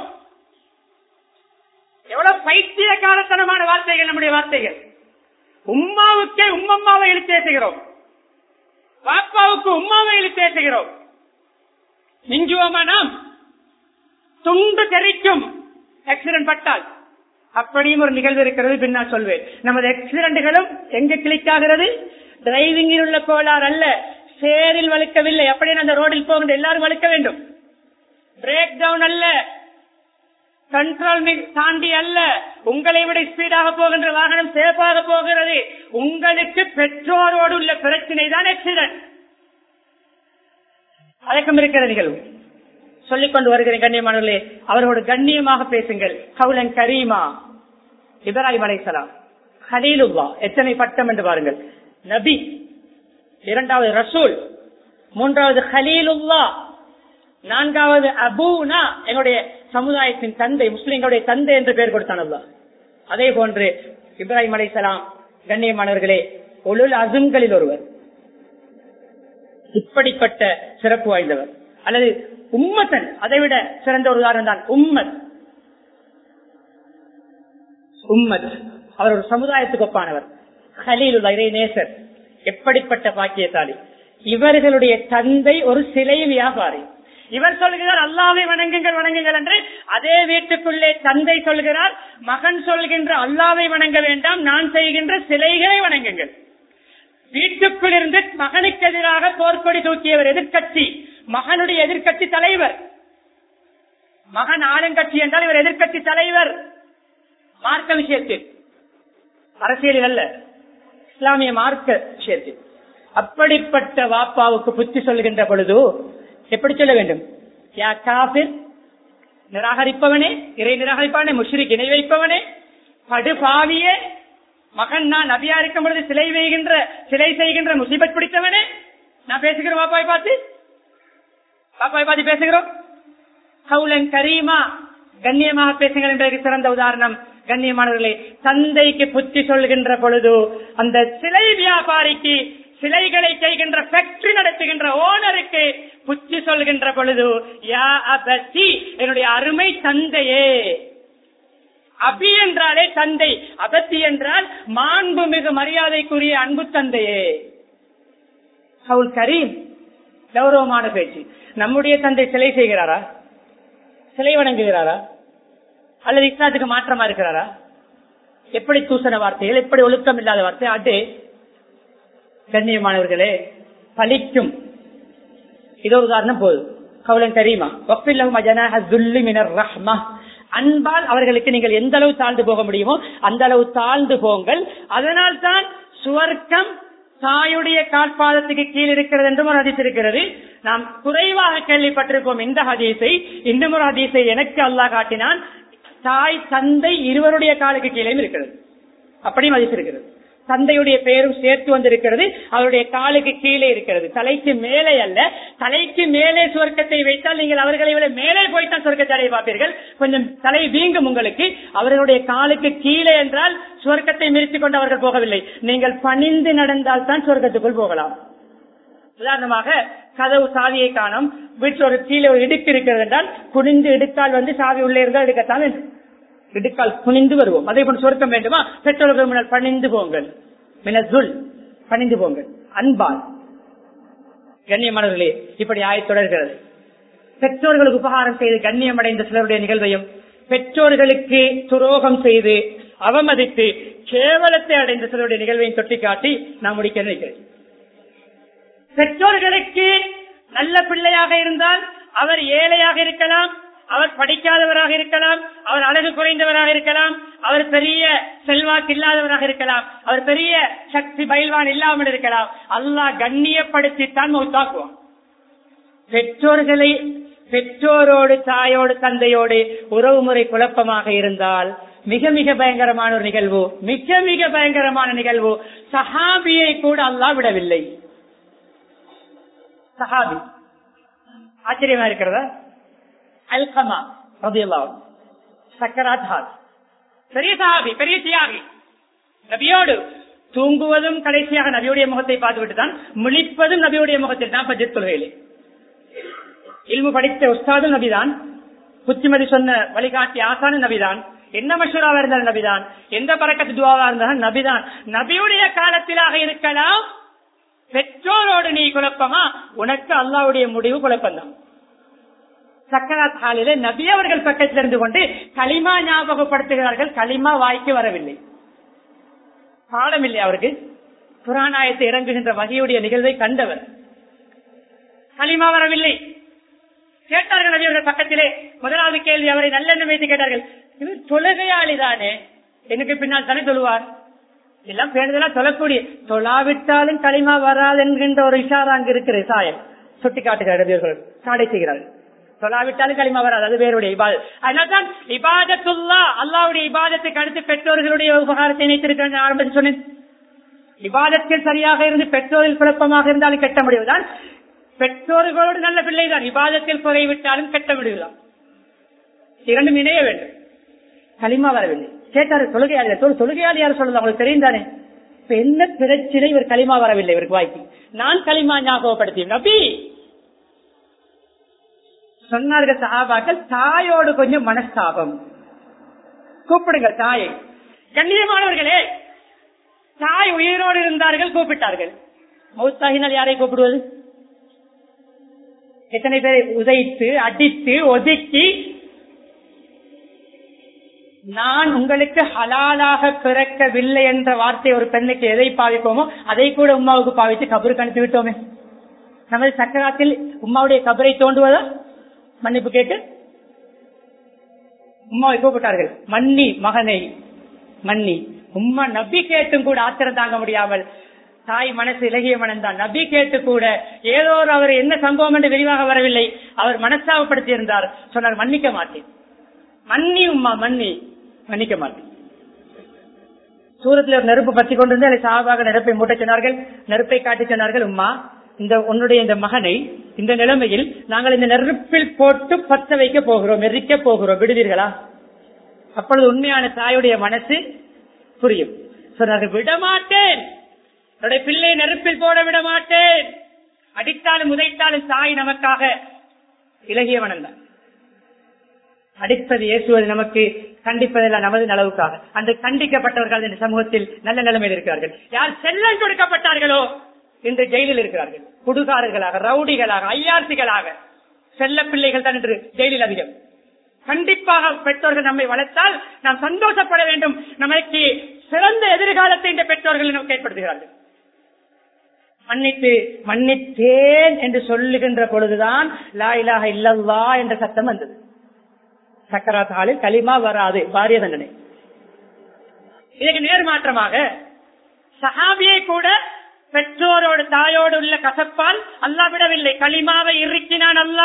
எவ்வளவு பைத்தியக்காரத்தனமான வார்த்தைகள் நம்முடைய வார்த்தைகள் உம்மாவுக்கே உம்மம்மாவை எழுதி பேசுகிறோம் பாப்பாவுக்கு உம்மாவை எழுதி பேசுகிறோம் மிஞ்சுவோமா நாம் துண்டு தெரிக்கும் ஆக்சிடென்ட் பட்டால் அப்படியும் ஒரு நிகழ்வு இருக்கிறது பின்னால் சொல்வேன் நமது ஆக்சிடென்ட்களும் எங்க கிளிக் ஆகிறது டிரைவிங்கில் உள்ள கோளாறு அல்ல சேரில் வலுக்கவில்லை அப்படியே அந்த ரோடில் போகின்ற எல்லாரும் வலுக்க வேண்டும் பிரேக் டவுன் அல்ல கண்ட்ரோல் தாண்டி அல்ல உங்களை விட ஸ்பீடாக போகின்ற வாகனம் சேஃபாக போகிறது உங்களுக்கு பெற்றோரோடு உள்ள பிரச்சனை தான் ஆக்சிடென்ட் அதற்கும் இருக்கிற நிகழ்வு சொல்லிக் கொண்டு வருகிறேன் கண்ணியமானவர்களே அவரோடு கண்ணியமாக பேசுங்கள் கவுலன் கரீமா இப்ராஹிம் அலைசலாம் ஹலீலுல்லா எத்தனை பட்டம் என்று பாருங்கள் நபி இரண்டாவது ரசூல் மூன்றாவது ஹலீலுல்லா நான்காவது அபூனா எங்களுடைய சமுதாயத்தின் தந்தை முஸ்லிம்களுடைய தந்தை என்று பெயர் கொடுத்தான் அதே போன்று இப்ராஹிம் அலைசலாம் கண்ணியமானவர்களே ஒழுல் அசும்களில் ஒருவர் இப்படிப்பட்ட சிறப்பு வாய்ந்தவர் அல்லது உம்மத்தன் அதை விட சிறந்த ஒரு உதாரணம் தான் உம்மத் உம்மத் அவர் ஒரு சமுதாயத்துக்கு ஒப்பானவர் ஹலீலுல்லா இறை நேசர் எப்படிப்பட்ட பாக்கியசாலி இவர்களுடைய தந்தை ஒரு சிலை வியாபாரி இவர் சொல்கிறார் அல்லாவை வணங்குங்கள் வணங்குங்கள் என்று அதே வீட்டுக்குள்ளே தந்தை சொல்கிறார் மகன் சொல்கின்ற அல்லாவை வணங்க வேண்டாம் நான் செய்கின்ற சிலைகளை வணங்குங்கள் வீட்டுக்குள் இருந்து மகனுக்கு எதிராக போர்க்கொடி தூக்கியவர் எதிர்கட்சி மகனுடைய எதிர்கட்சி தலைவர் மகன் ஆளுங்கட்சி என்றால் இவர் எதிர்கட்சி தலைவர் மார்க்க விஷயத்தில் அரசியலில் அல்ல இஸ்லாமிய மார்க்க விஷயத்தில் அப்படிப்பட்ட வாப்பாவுக்கு புத்தி சொல்கின்ற பொழுது எப்படி சொல்ல வேண்டும் யா காபிர் நிராகரிப்பவனே இறை நிராகரிப்பவனே முஷ்ரிக் இணை வைப்பவனே படுபாவியே மகன் நான் நபியா இருக்கும் பொழுது சிலை வைகின்ற சிலை செய்கின்ற முசிபத் பிடித்தவனே நான் பேசுகிறேன் பாப்பாய் பார்த்து பாப்பாய் பார்த்து பேசுகிறோம் கவுலன் கரீமா கண்ணியமாக பேசுங்கள் என்பதற்கு சிறந்த உதாரணம் கண்ணியமானவர்களே தந்தைக்கு புத்தி சொல்கின்ற பொழுது அந்த சிலை வியாபாரிக்கு சிலைகளை செய்கின்ற ஃபேக்டரி நடத்துகின்ற ஓனருக்கு புத்தி சொல்கின்ற பொழுது யா அபசி என்னுடைய அருமை தந்தையே அபி என்றாலே தந்தை அபத்தி என்றால் மாண்பு மிகு மரியாதைக்குரிய அன்பு தந்தையே சவுல் கரீம் கௌரவமான பேச்சு நம்முடைய தந்தை சிலை செய்கிறாரா சிலை வணங்குகிறாரா அல்லது இஸ்லாத்துக்கு மாற்றமா இருக்கிறாரா எப்படி தூசண வார்த்தைகள் எப்படி ஒழுக்கம் இல்லாத வார்த்தை அடே கண்ணியமானவர்களே பலிக்கும் இதோ உதாரணம் போதும் கவுலன் தெரியுமா ரஹ்மா அன்பால் அவர்களுக்கு நீங்கள் எந்த அளவு தாழ்ந்து போக முடியுமோ அந்த அளவு தாழ்ந்து போங்கள் அதனால் தான் சுவர்க்கம் தாயுடைய கால்பாதத்துக்கு கீழ் இருக்கிறது என்றும் ஒரு ஹதீஸ் இருக்கிறது நாம் குறைவாக கேள்விப்பட்டிருப்போம் இந்த ஹதீஸை இன்னும் ஒரு ஹதீஸை எனக்கு அல்லாஹ் காட்டினான் தாய் தந்தை இருவருடைய காலுக்கு கீழே இருக்கிறது அப்படியும் ஹதீஸ் இருக்கிறது தந்தையுடைய பெயரும் சேர்த்து வந்திருக்கிறது அவருடைய காலுக்கு கீழே இருக்கிறது தலைக்கு மேலே அல்ல தலைக்கு மேலே சுவர்க்கத்தை வைத்தால் நீங்கள் அவர்களை விட மேலே போய்த்தான் சுவர்க்கத்தை அடைய பார்ப்பீர்கள் கொஞ்சம் தலை வீங்கும் உங்களுக்கு அவர்களுடைய காலுக்கு கீழே என்றால் சுவர்க்கத்தை மிரித்துக் கொண்டு அவர்கள் போகவில்லை நீங்கள் பணிந்து நடந்தால் தான் சுவர்க்கத்துக்குள் போகலாம் உதாரணமாக கதவு சாவியை காணும் வீட்டில் ஒரு கீழே ஒரு இடுக்கு இருக்கிறது என்றால் குனிந்து இடுக்கால் வந்து சாவி உள்ளே இருந்தால் எடுக்கத்தான் வேண்டும் இடுக்கால் குனிந்து வருவோம் அதே போல சொர்க்கம் வேண்டுமா பெற்றோர்கள் முன்னால் பணிந்து போங்கள் மினசுல் பணிந்து போங்கள் அன்பால் கண்ணியமானவர்களே இப்படி ஆய் தொடர்கிறது பெற்றோர்களுக்கு உபகாரம் செய்து கண்ணியம் அடைந்த சிலருடைய நிகழ்வையும் பெற்றோர்களுக்கு துரோகம் செய்து அவமதித்து கேவலத்தை அடைந்த சிலருடைய நிகழ்வையும் தொட்டிக்காட்டி நான் முடிக்க நினைக்கிறேன் பெற்றோர்களுக்கு நல்ல பிள்ளையாக இருந்தால் அவர் ஏழையாக இருக்கலாம் அவர் படிக்காதவராக இருக்கலாம் அவர் அழகு குறைந்தவராக இருக்கலாம் அவர் பெரிய செல்வாக்கு இல்லாதவராக இருக்கலாம் அவர் பெரிய சக்தி பயில்வான் இல்லாமல் இருக்கலாம் அல்லாஹ் கண்ணியப்படுத்தித்தான் மௌத்தாக்குவான் பெற்றோர்களை பெற்றோரோடு தாயோடு தந்தையோடு உறவு முறை குழப்பமாக இருந்தால் மிக மிக பயங்கரமான ஒரு நிகழ்வு மிக மிக பயங்கரமான நிகழ்வு சஹாபியை கூட அல்லாஹ் விடவில்லை சஹாபி ஆச்சரியமா இருக்கிறதா அல்கமா ரதியல்லாஹு சக்கராத் ஹால் பெரிய சஹாபி பெரிய தியாகி நபியோடு தூங்குவதும் கடைசியாக நபியுடைய முகத்தை பார்த்துவிட்டு தான் முழிப்பதும் நபியுடைய முகத்தில் தான் பட்ஜெட் கொள்கையிலே இல்மு படித்த உஸ்தாதும் நபிதான் புத்திமதி சொன்ன வழிகாட்டி ஆசான நபிதான் என்ன மஷூராவா இருந்தாலும் நபிதான் எந்த பறக்கத்து துவாவா இருந்தாலும் நபிதான் நபியுடைய காலத்திலாக இருக்கலாம் பெற்றோரோடு நீ குழப்பமா உனக்கு அல்லாவுடைய முடிவு குழப்பம்தான் சக்கராத் ஹாலிலே நபி அவர்கள் பக்கத்தில் இருந்து கொண்டு களிமா ஞாபகப்படுத்துகிறார்கள் களிமா வாய்க்கு வரவில்லை பாடம் இல்லை அவருக்கு புராணாயத்தை இறங்குகின்ற வகையுடைய நிகழ்வை கண்டவர் களிமா வரவில்லை கேட்டார்கள் நபி அவர்கள் பக்கத்திலே முதலாவது கேள்வி அவரை நல்லெண்ணம் வைத்து கேட்டார்கள் இவர் தொழுகையாளி தானே எனக்கு பின்னால் தானே சொல்லுவார் எல்லாம் பேணுதலா தொழக்கூடிய தொழாவிட்டாலும் களிமா வராது என்கின்ற ஒரு இஷாரா அங்கு இருக்கிற சாயம் சுட்டி காட்டுகிறார் நபியர்கள் சாடை செய்கிறார்கள் சொல்லாவிட்டாலும் களிமா வராது அது வேறுடைய இபாதத் அதனால்தான் இபாதத்துல்லா அல்லாவுடைய இபாதத்துக்கு அடுத்து பெற்றோர்களுடைய உபகாரத்தை இணைத்திருக்க ஆரம்பித்து சொன்னேன் இபாதத்தில் சரியாக இருந்து பெற்றோரில் குழப்பமாக இருந்தாலும் கெட்ட முடிவுதான் பெற்றோர்களோடு நல்ல பிள்ளைதான் இபாதத்தில் குறைவிட்டாலும் கெட்ட முடிவுதான் இரண்டும் இணைய வேண்டும் களிமா வரவில்லை கேட்டாரு தொழுகையாளி தொழுகையாளி யார் சொல்லுது அவங்களுக்கு தெரியும் தானே இப்ப என்ன பிரச்சனை இவர் களிமா வரவில்லை இவருக்கு வாய்க்கு நான் களிமா ஞாபகப்படுத்தி நபி சொன்னார்கள் சஹாபாக்கள் தாயோடு கொஞ்சம் மனஸ்தாபம் கூப்பிடுங்க தாயை கண்ணியமானவர்களே தாய் உயிரோடு இருந்தார்கள் கூப்பிட்டார்கள் மௌத்தாகினால் யாரை கூப்பிடுவது எத்தனை பேரை உதைத்து அடித்து ஒதுக்கி நான் உங்களுக்கு ஹலாலாக பிறக்கவில்லை என்ற வார்த்தை ஒரு பெண்ணுக்கு எதை பாவிப்போமோ அதை கூட உமாவுக்கு பாவித்து கபருக்கு அனுப்பி விட்டோமே நமது சக்கராத்தில் உமாவுடைய கபரை தோண்டுவதா மன்னிப்பு கேட்டு உமாவை கூப்பிட்டார்கள் மன்னி மகனை மன்னி உம்மா நபி கேட்டும் கூட ஆத்திரம் தாங்க முடியாமல் தாய் மனசு இலகிய மனம்தான் நபி கேட்டு கூட ஏதோ ஒரு அவர் என்ன சம்பவம் என்று விரிவாக வரவில்லை அவர் மனஸ்தாபப்படுத்தி இருந்தார் சொன்னார் மன்னிக்க மாட்டேன் மன்னி உம்மா மன்னி மன்னிக்க மாட்டேன் சூரத்தில் ஒரு நெருப்பு பற்றி கொண்டிருந்து அதை சாபாக நெருப்பை மூட்ட சொன்னார்கள் நெருப்பை காட்டி சொன்னார்கள் உம்மா இந்த உன்னுடைய இந்த மகனை இந்த நிலைமையில் நாங்கள் இந்த நெருப்பில் போட்டு பத்த வைக்க போகிறோம் எரிக்க போகிறோம் விடுவீர்களா அப்பொழுது உண்மையான தாயுடைய மனசு புரியும் சொன்னார்கள் விடமாட்டேன் என்னுடைய பிள்ளை நெருப்பில் போட விட மாட்டேன் அடித்தாலும் உதைத்தாலும் தாய் நமக்காக இலகிய மனம்தான் அடிப்பது ஏசுவது நமக்கு கண்டிப்பதெல்லாம் நமது நலவுக்காக அந்த கண்டிக்கப்பட்டவர்கள் இந்த சமூகத்தில் நல்ல நிலைமையில் இருக்கிறார்கள் யார் செல்லம் கொடுக்கப்பட்டார்களோ இன்று ஜெயிலில் இருக்கிறார்கள் குடுகாரர்களாக ரவுடிகளாக ஐயார்த்திகளாக செல்ல பிள்ளைகள் தான் இன்று ஜெயிலில் அதிகம் கண்டிப்பாக பெற்றோர்கள் நம்மை வளர்த்தால் நாம் சந்தோஷப்பட வேண்டும் நமக்கு சிறந்த எதிர்காலத்தை இந்த பெற்றோர்கள் நமக்கு ஏற்படுத்துகிறார்கள் மன்னித்து மன்னித்தேன் என்று சொல்லுகின்ற பொழுதுதான் லா இலாக இல்லல்லா என்ற சத்தம் வந்தது சக்கராத்தாலில் களிமா வராது பாரிய தண்டனை இதுக்கு நேர்மாற்றமாக சஹாபியை கூட பெற்றோரோடு தாயோடு உள்ள கசப்பால் அல்லா விடவில்லை களிமாவை இறுக்கினான் அல்லா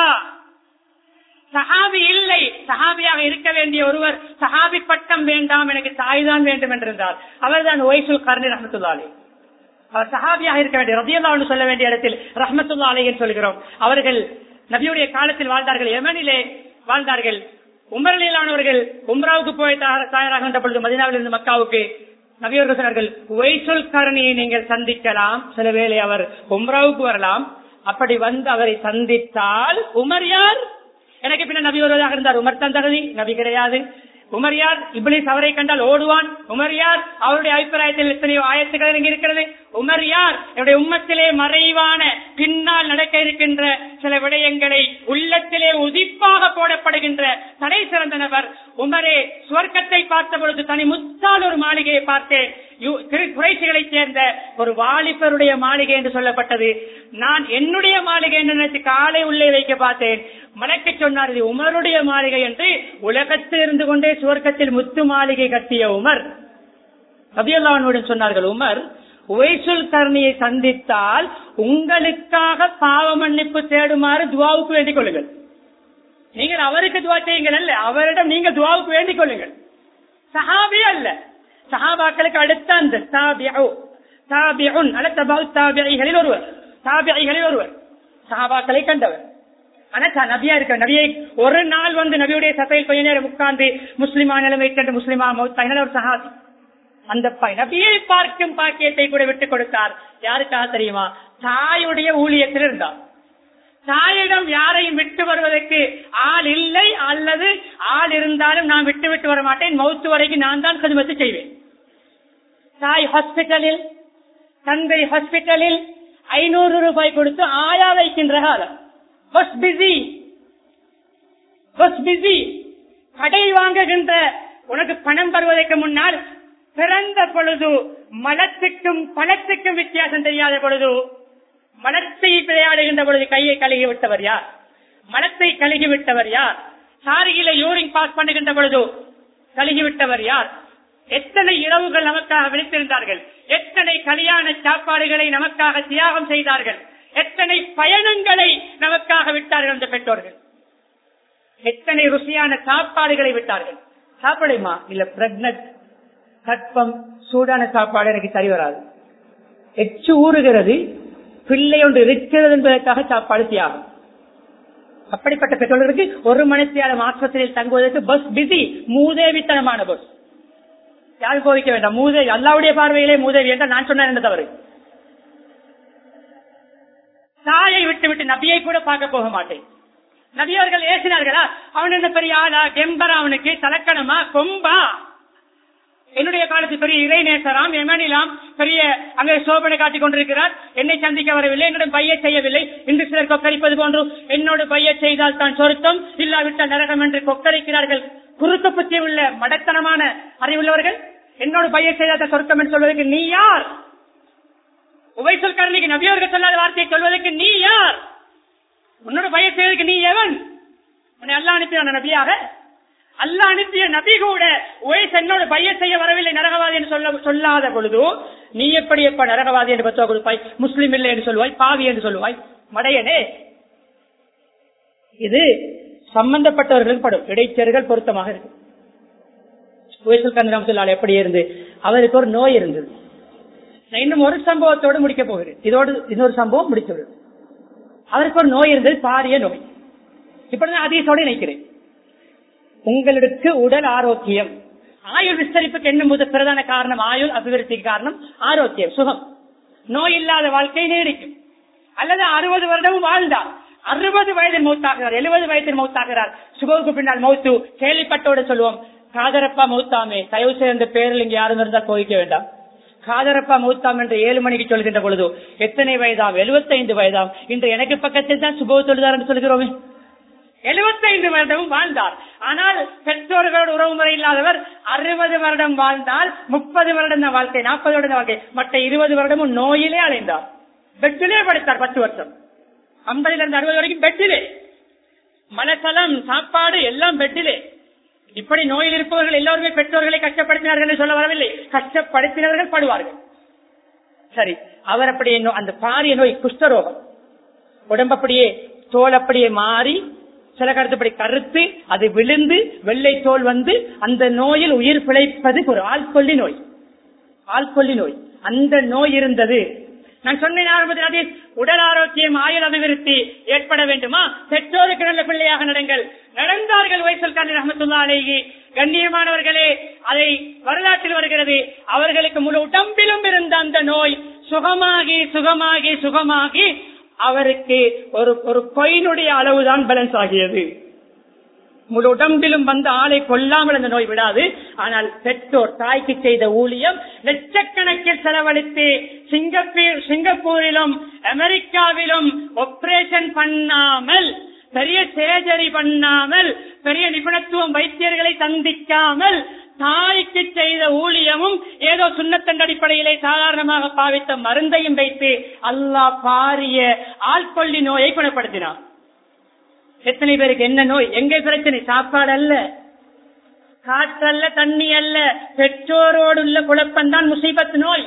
சஹாபி இல்லை சஹாபியாக இருக்க வேண்டிய ஒருவர் சஹாபி பட்டம் வேண்டாம் எனக்கு தாய் தான் வேண்டும் என்றிருந்தார் அவர்தான் ஒய்சுல் கர்ணி ரஹமத்துல்லாலே அவர் சஹாபியாக இருக்க வேண்டிய ரபியல்லா என்று சொல்ல வேண்டிய இடத்தில் ரஹமத்துல்லா அலை என்று சொல்கிறோம் அவர்கள் நபியுடைய காலத்தில் வாழ்ந்தார்கள் எமனிலே வாழ்ந்தார்கள் உமரலிலானவர்கள் உம்ராவுக்கு போய் தயாராகின்ற பொழுது மதினாவில் இருந்து மக்காவுக்கு நபியர்கள் சொன்னார்கள் ஒய்சொல் கரணியை நீங்கள் சந்திக்கலாம் சில வேளை அவர் உம்ராவுக்கு வரலாம் அப்படி வந்து அவரை சந்தித்தால் உமர் யார் எனக்கு பின்ன நபி வருவதாக இருந்தார் உமர் தான் தகுதி நபி கிடையாது உமர் யார் இப்ளிஸ் அவரை கண்டால் ஓடுவான் உமர் யார் அவருடைய அபிப்பிராயத்தில் எத்தனையோ ஆயத்துக்கள் இங்கே இருக்கிறது உமர் யார் என்னுடைய உம்மத்திலே மறைவான பின்னால் நடக்க இருக்கின்ற சில விடயங்களை உள்ளத்திலே உதிப்பாக போடப்படுகின்ற தடை சிறந்த நபர் உமரே சுவர்க்கத்தை பார்த்த பொழுது தனி முத்தால் ஒரு மாளிகையை பார்த்தேன் குறைசிகளை சேர்ந்த ஒரு வாலிபருடைய மாளிகை என்று சொல்லப்பட்டது நான் என்னுடைய மாளிகை என்று நினைத்து காலை உள்ளே வைக்க பார்த்தேன் மலக்கு சொன்னார் இது உமருடைய மாளிகை என்று உலகத்தில் இருந்து கொண்டே சுவர்க்கத்தில் முத்து மாளிகை கட்டிய உமர் ரபியல்லாவுடன் சொன்னார்கள் உமர் ஒய்சுல் கர்ணியை சந்தித்தால் உங்களுக்காக பாவ மன்னிப்பு தேடுமாறு துவாவுக்கு வேண்டிக் கொள்ளுங்கள் நீங்கள் அவருக்கு துவா செய்யுங்கள் அல்ல அவரிடம் நீங்கள் துவாவுக்கு வேண்டிக் கொள்ளுங்கள் சஹாபி அல்ல சஹாபாக்களுக்கு அடுத்த அந்த தாபியுன் அல்ல தாபிகளில் ஒருவர் தாபிகளில் ஒருவர் சஹாபாக்களை கண்டவர் ஆனா நபியா இருக்க நபியை ஒரு நாள் வந்து நபியுடைய சபையில் கொஞ்ச நேரம் உட்கார்ந்து முஸ்லிமா நிலைமை கண்டு முஸ்லிமா மௌத்தாயினால் ஒரு சஹாபி அந்த நபியை பார்க்கும் பாக்கியத்தை கூட விட்டுக் கொடுத்தார் யாருக்காக தெரியுமா தாயுடைய ஊழியத்தில் இருந்தார் தாயிடம் யாரையும் விட்டு வருவதற்கு ஆள் இல்லை அல்லது ஆள் இருந்தாலும் நான் விட்டு விட்டு வர மாட்டேன் மௌத்து வரைக்கும் நான் தான் கதுமத்து செய்வேன் தாய் ஹாஸ்பிட்டலில் தந்தை ஹாஸ்பிட்டலில் ஐநூறு ரூபாய் கொடுத்து ஆயா வைக்கின்ற காலம் பஸ் பிஸி பஸ் பிஸி கடை வாங்குகின்ற உனக்கு பணம் தருவதற்கு முன்னால் பிறந்த பொழுது மலத்துக்கும் பணத்துக்கும் வித்தியாசம் தெரியாத பொழுது மலத்தை விளையாடுகின்ற பொழுது கையை கழுகி விட்டவர் யார் மலத்தை கழுகி விட்டவர் யார் சாரியில யூரின் பாஸ் பண்ணுகின்ற பொழுது கழுகி விட்டவர் யார் எத்தனை இரவுகள் நமக்காக விழித்திருந்தார்கள் எத்தனை கல்யாண சாப்பாடுகளை நமக்காக தியாகம் செய்தார்கள் எத்தனை பயணங்களை நமக்காக விட்டார்கள் அந்த பெற்றோர்கள் எத்தனை ருசியான சாப்பாடுகளை விட்டார்கள் சாப்பிடுமா இல்ல பிரெக்னட் கற்பம் சூடான சாப்பாடு எனக்கு சரி வராது எச்சு ஊறுகிறது பிள்ளை ஒன்று இருக்கிறது என்பதற்காக சாப்பாடு தியாகம் அப்படிப்பட்ட பெற்றோர்களுக்கு ஒரு மணித்தியாலம் ஆஸ்பத்திரியில் தங்குவதற்கு பஸ் பிஸி மூதேவித்தனமான பஸ் யாரும் கோவிக்க வேண்டாம் மூதேவி அல்லாவுடைய பார்வையிலே மூதேவி என்றால் நான் சொன்னேன் என்ன தவறு தாயை விட்டு விட்டு நபியை கூட பார்க்க போக மாட்டேன் நபியவர்கள் ஏசினார்களா அவன் என்ன பெரிய ஆளா கெம்பரா அவனுக்கு தலக்கணமா கொம்பா என்னுடைய காலத்தில் பெரிய இறைநேசராம் எமனிலாம் பெரிய அங்கே சோபனை காட்டிக் கொண்டிருக்கிறார் என்னை சந்திக்க வரவில்லை என்னுடைய பைய செய்யவில்லை இன்று சிலர் கொக்கரிப்பது போன்று என்னோடு பைய செய்தால் தான் சொருத்தம் இல்லாவிட்டால் நரகம் என்று கொக்கரிக்கிறார்கள் குறுக்கு புத்தி உள்ள மடத்தனமான அறிவுள்ளவர்கள் என்னோடு பைய செய்தால் தான் சொருத்தம் என்று சொல்வதற்கு நீ யார் உபைசல் கரணிக்கு நபியவர்கள் சொல்லாத வார்த்தையை சொல்வதற்கு நீ யார் உன்னோட பைய செய்வதற்கு நீ எவன் உன்னை அல்லா அனுப்பியான நபியாக அல்ல அனுப்பிய நபி கூட உயஸ் என்னோட பைய செய்ய வரவில்லை நரகவாதி என்று சொல்ல சொல்லாத பொழுது நீ எப்படி எப்ப நரகவாதி என்று பத்துவா கொடுப்பாய் முஸ்லீம் இல்லை என்று சொல்லுவாய் பாவி என்று சொல்லுவாய் மடையனே இது சம்பந்தப்பட்டவர்களுக்கு படும் இடைச்சர்கள் பொருத்தமாக இருக்கு உயசல் கந்தராம் சொல்லால் எப்படி இருந்து அவருக்கு ஒரு நோய் இருந்தது நான் இன்னும் ஒரு சம்பவத்தோடு முடிக்க போகிறேன் இதோடு இன்னொரு சம்பவம் முடித்து அவருக்கு ஒரு நோய் இருந்தது பாரிய நோய் இப்படி நான் அதீசோடு நினைக்கிறேன் உங்களுக்கு உடல் ஆரோக்கியம் ஆயுள் விஸ்தரிப்புக்கு என்ன முதல் பிரதான காரணம் ஆயுள் அபிவிருத்திக்கு காரணம் ஆரோக்கியம் சுகம் நோய் இல்லாத வாழ்க்கை நீடிக்கும் அல்லது அறுபது வருடமும் வாழ்ந்தார் அறுபது வயதில் மௌத்தாகிறார் எழுபது வயதில் மௌத்தாகிறார் சுபவுக்கு பின்னால் மௌத்து கேள்விப்பட்டோடு சொல்லுவோம் காதரப்பா மௌத்தாமே தயவு செய்த பேரில் இங்க யாரும் இருந்தால் கோவிக்க வேண்டாம் காதரப்பா மௌத்தாம் என்று ஏழு மணிக்கு சொல்கின்ற பொழுது எத்தனை வயதாம் எழுபத்தைந்து வயதாம் இன்று எனக்கு பக்கத்தில் தான் சுபவ தொழுதார் என்று சொல்கிறோமே எழுபத்தைந்து வருடமும் வாழ்ந்தார் ஆனால் பெற்றோர்களோடு உறவு முறை இல்லாதவர் அறுபது வருடம் வாழ்ந்தால் முப்பது வருடம் தான் வாழ்க்கை நாற்பது வருடம் வாழ்க்கை மற்ற இருபது வருடமும் நோயிலே அலைந்தார் பெட்டிலே படித்தார் பத்து வருஷம் ஐம்பதுல இருந்து அறுபது வரைக்கும் பெட்டிலே மனசலம் சாப்பாடு எல்லாம் பெட்டிலே இப்படி நோயில் இருப்பவர்கள் எல்லோருமே பெற்றோர்களை கஷ்டப்படுத்தினார்கள் என்று சொல்ல வரவில்லை கஷ்டப்படுத்தினவர்கள் படுவார்கள் சரி அவர் அப்படியே அந்த பாரிய நோய் குஷ்டரோகம் உடம்பு அப்படியே தோல் அப்படியே மாறி சில கருத்துப்படி கருத்து அது விழுந்து வெள்ளை தோல் வந்து அந்த நோயில் உயிர் பிழைப்பது ஒரு ஆள்கொல்லி நோய் ஆள்கொல்லி நோய் அந்த நோய் இருந்தது நான் சொன்னேன் ஆரம்பத்தில் அதே உடல் ஆரோக்கியம் ஆயுள் அபிவிருத்தி ஏற்பட வேண்டுமா பெற்றோருக்கு நல்ல பிள்ளையாக நடங்கள் நடந்தார்கள் வைசல் கான் ரஹமத்துல்லா அலேஹி கண்ணியமானவர்களே அதை வரலாற்றில் வருகிறது அவர்களுக்கு முழு உடம்பிலும் இருந்த அந்த நோய் சுகமாகி சுகமாகி சுகமாகி அவருக்கு ஒரு ஒரு கொயினுடைய அளவுதான் பேலன்ஸ் ஆகியது முழு உடம்பிலும் வந்த ஆளை கொல்லாமல் அந்த நோய் விடாது ஆனால் பெற்றோர் தாய்க்கு செய்த ஊழியம் லட்சக்கணக்கில் செலவழித்து சிங்கப்பூர் சிங்கப்பூரிலும் அமெரிக்காவிலும் ஆபரேஷன் பண்ணாமல் பெரிய சர்ஜரி பண்ணாமல் பெரிய நிபுணத்துவம் வைத்தியர்களை சந்திக்காமல் தாய்க்கு செய்த ஊழியமும் ஏதோ சுண்ணத்தண்ட அடிப்படையிலே சாதாரணமாக பாவித்த மருந்தையும் வைத்து அல்லாஹ் பாரிய ஆள்கொல்லி நோயை குணப்படுத்தினார் எத்தனை பேருக்கு என்ன நோய் எங்க பிரச்சனை சாப்பாடு அல்ல காற்றல்ல தண்ணி அல்ல பெற்றோரோடு உள்ள குழப்பம்தான் முசீபத் நோய்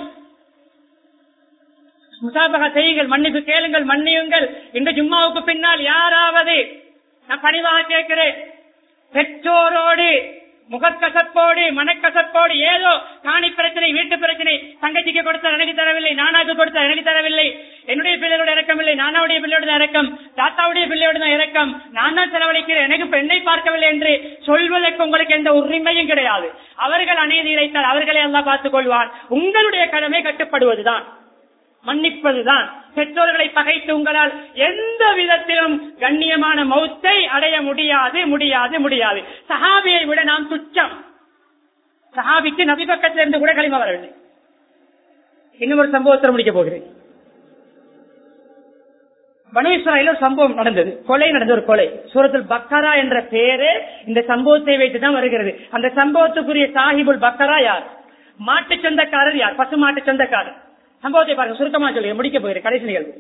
முசாபகா செய்யுங்கள் மன்னிப்பு கேளுங்கள் மன்னியுங்கள் இந்த ஜும்மாவுக்கு பின்னால் யாராவது நான் பணிவாக கேட்கிறேன் பெற்றோரோடு முகக்கசப்போடு மனக்கசப்போடு ஏதோ காணி பிரச்சனை வீட்டு பிரச்சனை தங்கச்சிக்கு கொடுத்தால் எனக்கு தரவில்லை நானாக்கு கொடுத்தால் எனக்கு தரவில்லை என்னுடைய பிள்ளையோட இறக்கம் இல்லை நானாவுடைய பிள்ளையோட தான் இறக்கம் தாத்தாவுடைய பிள்ளையோட தான் இறக்கம் நான் தான் செலவழிக்கிறேன் எனக்கு பெண்ணை பார்க்கவில்லை என்று சொல்வதற்கு உங்களுக்கு எந்த உரிமையும் கிடையாது அவர்கள் அநீதி இழைத்தால் அவர்களை எல்லாம் பார்த்துக் கொள்வான் உங்களுடைய கடமை கட்டுப்படுவதுதான் மன்னிப்பதுதான் பெற்றோர்களை பகைத்து உங்களால் எந்த விதத்திலும் கண்ணியமான மௌத்தை அடைய முடியாது முடியாது முடியாது சஹாபியை விட நாம் துச்சம் சஹாபிக்கு நபி பக்கத்திலிருந்து கூட களிம வரவில்லை இன்னும் ஒரு சம்பவத்தில் முடிக்க போகிறேன் பனேஸ்வராயில ஒரு சம்பவம் நடந்தது கொலை நடந்த ஒரு கொலை சூரத்தில் பக்கரா என்ற பெயரே இந்த சம்பவத்தை வைத்துதான் வருகிறது அந்த சம்பவத்துக்குரிய சாஹிபுல் பக்கரா யார் மாட்டு சொந்தக்காரர் யார் பசு மாட்டு சொந்தக்காரர் சம்பவத்தை பாருங்க சுருக்கமா சொல்லி முடிக்க போகிறேன் கடைசி நிகழ்வு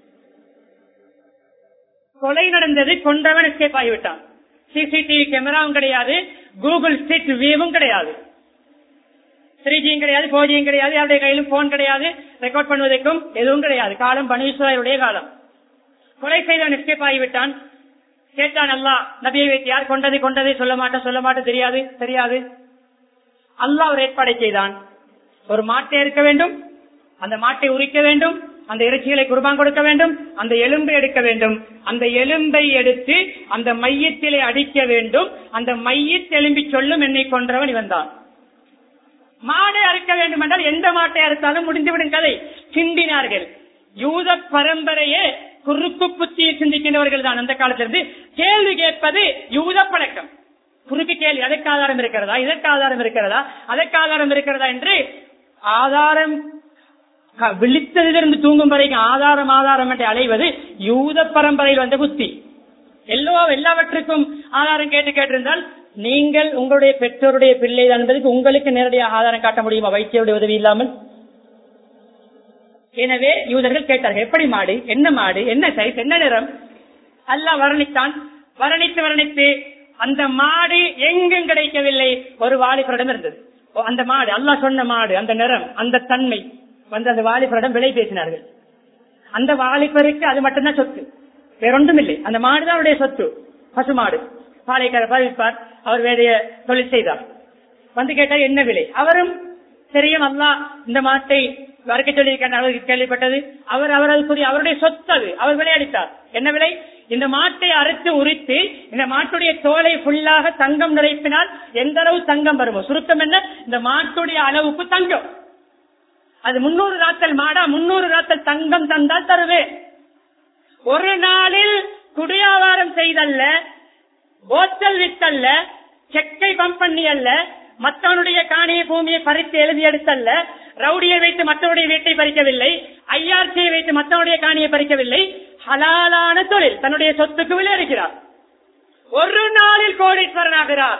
கொலை நடந்தது கொண்டவன் எஸ்கேப் ஆகிவிட்டான் சிசிடிவி கேமராவும் கிடையாது கூகுள் ஸ்ட்ரீட் வியூவும் கிடையாது த்ரீ ஜியும் கிடையாது போர் ஜியும் கிடையாது யாருடைய கையிலும் போன் கிடையாது ரெக்கார்ட் பண்ணுவதற்கும் எதுவும் கிடையாது காலம் பனீஸ்வரருடைய காலம் கொலை செய்தவன் எஸ்கேப் ஆகிவிட்டான் கேட்டான் அல்லா நபியை வைத்து யார் கொண்டது கொண்டது சொல்ல மாட்டேன் சொல்ல மாட்டேன் தெரியாது தெரியாது அல்லாஹ் ஒரு ஏற்பாடை செய்தான் ஒரு மாட்டை இருக்க வேண்டும் அந்த மாட்டை உரிக்க வேண்டும் அந்த இறைச்சிகளை குர்பான் கொடுக்க வேண்டும் அந்த எலும்பை எடுக்க வேண்டும் அந்த எலும்பை எடுத்து அந்த மையத்திலே அடிக்க வேண்டும் அந்த மையத் எலும்பி சொல்லும் என்னை கொன்றவன் இவன் தான் மாடை அறுக்க வேண்டும் என்றால் எந்த மாட்டை அறுத்தாலும் முடிந்துவிடும் கதை சிந்தினார்கள் யூத பரம்பரையே குறுக்கு புத்தியை சிந்திக்கின்றவர்கள் தான் அந்த காலத்திலிருந்து கேள்வி கேட்பது யூத பழக்கம் குறுக்கு கேள்வி அதற்கு ஆதாரம் இருக்கிறதா இதற்கு ஆதாரம் இருக்கிறதா அதற்கு ஆதாரம் இருக்கிறதா என்று ஆதாரம் க- விழித்ததிலிருந்து தூங்கும் வரைக்கும் ஆதாரம் ஆதாரம் என்று அலைவது யூத பரம்பரையில் வந்த புத்தி எல்லா எல்லாவற்றுக்கும் ஆதாரம் கேட்டு கேட்டிருந்தால் நீங்கள் உங்களுடைய பெற்றோருடைய பிள்ளை என்பதற்கு உங்களுக்கு நேரடியாக ஆதாரம் காட்ட முடியுமா வைத்தியருடைய உதவி இல்லாமல் எனவே யூதர்கள் கேட்டார்கள் எப்படி மாடு என்ன மாடு என்ன சைஸ் என்ன நிறம் அல்லாஹ் வர்ணித்தான் வர்ணித்து வர்ணித்து அந்த மாடு எங்கும் கிடைக்கவில்லை ஒரு வாலிபரிடம் இருந்தது ஓ, அந்த மாடு அல்லாஹ் சொன்ன மாடு அந்த நிறம் அந்த தன்மை வந்து அந்த வாலிபரிடம் விலை பேசினார்கள் அந்த வாலிபருக்கு அது மட்டும்தான் சொத்து வேறொன்றும் இல்லை அந்த மாடுதான் அவருடைய சொத்து பசுமாடு பாலைக்கார பாவிப்பார் அவர் வேறைய தொழில் செய்தார் வந்து கேட்டா என்ன விலை அவரும் தெரியும் அல்லா இந்த மாட்டை வறுக்க சொல்லியிருக்கார் அவருக்கு கேள்விப்பட்டது அவர் அவர்களுக்குரிய அவருடைய சொத்து அது அவர் விளையாடித்தார் என்ன விலை இந்த மாட்டை அறுத்து உரித்து இந்த மாட்டுடைய தோலை ஃபுல்லாக தங்கம் நிரப்பினால் எந்த அளவு தங்கம் வருமோ சுருக்கம் என்ன இந்த மாட்டுடைய அளவுக்கு தங்கம் அது முன்னூறு ராத்தல் மாடா முன்னூறு ராத்தல் தங்கம் தந்தால் தருவேன் ஒரு நாளில் குடியாவாரம் செய்தல்ல போத்தல் வித்தல்ல செக்கை பம்ப் பண்ணி அல்ல மற்றவனுடைய காணியை பூமியை பறித்து எழுதி எடுத்தல்ல ரவுடியை வைத்து மற்றவருடைய வீட்டை பறிக்கவில்லை ஐஆர்சியை வைத்து மற்றவருடைய காணியை பறிக்கவில்லை ஹலாலான தொழில் தன்னுடைய சொத்துக்கு விளையாடுகிறார் ஒரு நாளில் கோடீஸ்வரனாகிறார்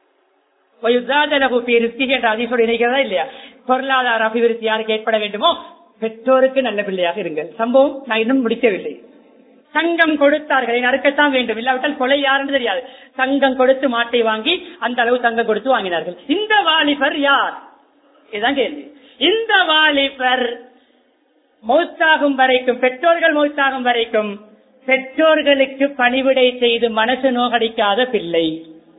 இருக்கிறதா இல்லையா பொருளாதார அபிவிருத்தி யாருக்கு ஏற்பட வேண்டுமோ பெற்றோருக்கு நல்ல பிள்ளையாக இருங்கள் சம்பவம் நான் இன்னும் முடிக்கவில்லை தங்கம் கொடுத்தார்கள் நறுக்கத்தான் வேண்டும் இல்லாவிட்டால் கொலை யாருன்னு தெரியாது தங்கம் கொடுத்து மாட்டை வாங்கி அந்த அளவு தங்கம் கொடுத்து வாங்கினார்கள் இந்த வாலிபர் யார் இதுதான் கேள்வி இந்த வாலிபர் மௌத்தாகும் வரைக்கும் பெற்றோர்கள் மௌத்தாகும் வரைக்கும் பெற்றோர்களுக்கு பணிவிடை செய்து மனசு நோகடிக்காத பிள்ளை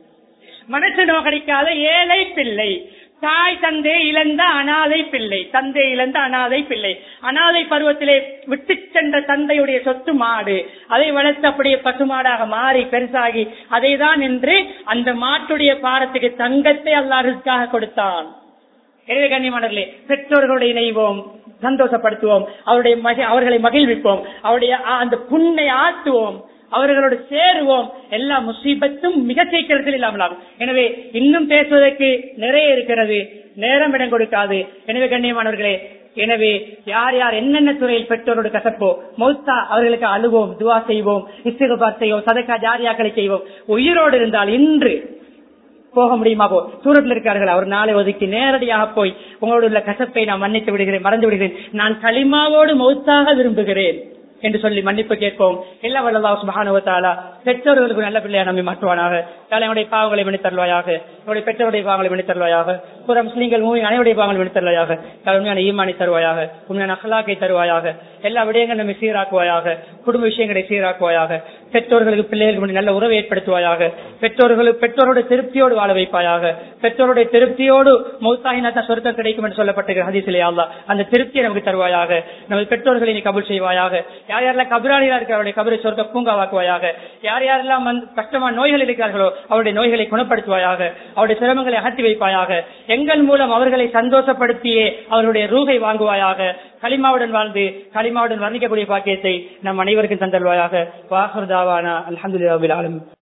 மனசு நோகடிக்காத ஏழை பிள்ளை தாய் தந்தை இழந்த அனாதை பிள்ளை தந்தை இழந்த அனாதை பிள்ளை அனாதை பருவத்திலே விட்டு சென்ற தந்தையுடைய சொத்து மாடு அதை வளர்த்து அப்படியே பசுமாடாக மாறி பெருசாகி அதை தான் என்று அந்த மாட்டுடைய பாரத்துக்கு தங்கத்தை அல்லாருக்காக கொடுத்தான் எனவே கண்ணியமானவர்களே பெற்றோர்களோடு இணைவோம் சந்தோஷப்படுத்துவோம் அவருடைய மகி அவர்களை மகிழ்விப்போம் அவருடைய ஆ- அந்த புண்ணை ஆற்றுவோம் அவர்களோடு சேருவோம் எல்லா முசீபத்தும் மிக சீக்கிரத்தில் இல்லாமலாகும் எனவே இன்னும் பேசுவதற்கு நிறைய இருக்கிறது நேரம் இடம் கொடுக்காது எனவே கண்ணியமானவர்களே எனவே யார் யார் என்னென்ன துறையில் பெற்றோரோடு கசப்போ மௌத்தா அவர்களுக்கு அழுவோம் துவா செய்வோம் இஸ்திகபார் செய்வோம் சதக்கா ஜாரியாக்களை செய்வோம் உயிரோடு இருந்தால் இன்று போக முடியுமா போ சூரத்தில் இருக்கார்கள் அவர் நாளை ஒதுக்கி நேரடியாக போய் உங்களோட உள்ள கசப்பை நான் மன்னித்து விடுகிறேன் மறந்து விடுகிறேன் நான் களிமாவோடு மௌத்தாக விரும்புகிறேன் என்று சொல்லி மன்னிப்பு கேட்போம் எல்லா வல்லல்லா சுபஹானுவத்தாலா பெற்றோர்களுக்கு நல்ல பிள்ளையா நம்மை மாற்றுவானாக தலைவனுடைய பாவங்களை மன்னித் தருவாயாக என்னுடைய பெற்றோருடைய பாவங்களை மன்னித் தருவாயாக புற முஸ்லீம்கள் மூவி அனைவருடைய பாவங்களை மன்னித் தருவாயாக உண்மையான ஈமானை தருவாயாக உண்மையான அகலாக்கை தருவாயாக எல்லா விடயங்களும் நம்மை சீராக்குவாயாக குடும்ப விஷயங்களை சீராக்குவாயாக பெற்றோர்களுக்கு பிள்ளைகளுக்கு முன்னாடி நல்ல உறவை ஏற்படுத்துவாயாக பெற்றோர்களுக்கு பெற்றோருடைய திருப்தியோடு வாழ வைப்பாயாக பெற்றோருடைய திருப்தியோடு மௌத்தாகினா தான் சொர்க்கம் கிடைக்கும் என்று சொல்லப்பட்டிருக்கிற ஹதீசிலே அல்லா அந்த திருப்தியை நமக்கு தருவாயாக நமது பெற்றோர்களை நீ கபூல் செய்வாயாக யார் யாரெல்லாம் கபராளிகளா இருக்கிறவருடைய கபரை சொர்க்க பூங்காவாக்குவாயாக யார் யாரெல்லாம் வந்து கஷ்டமான நோய்கள் இருக்கிறார்களோ அவருடைய நோய்களை குணப்படுத்துவாயாக அவருடைய சிரமங்களை அகற்றி வைப்பாயாக எங்கள் மூலம் அவர்களை சந்தோஷப்படுத்தியே அவர்களுடைய ரூகை வாங்குவாயாக களிமாவுடன் வாழ்ந்து களிமாவுடன் வர்ணிக்கக்கூடிய பாக்கியத்தை நம் அனைவருக்கும் தந்தல்வாயாக வாஹர் தாவானா அலமதுல்லாபில் ஆலம்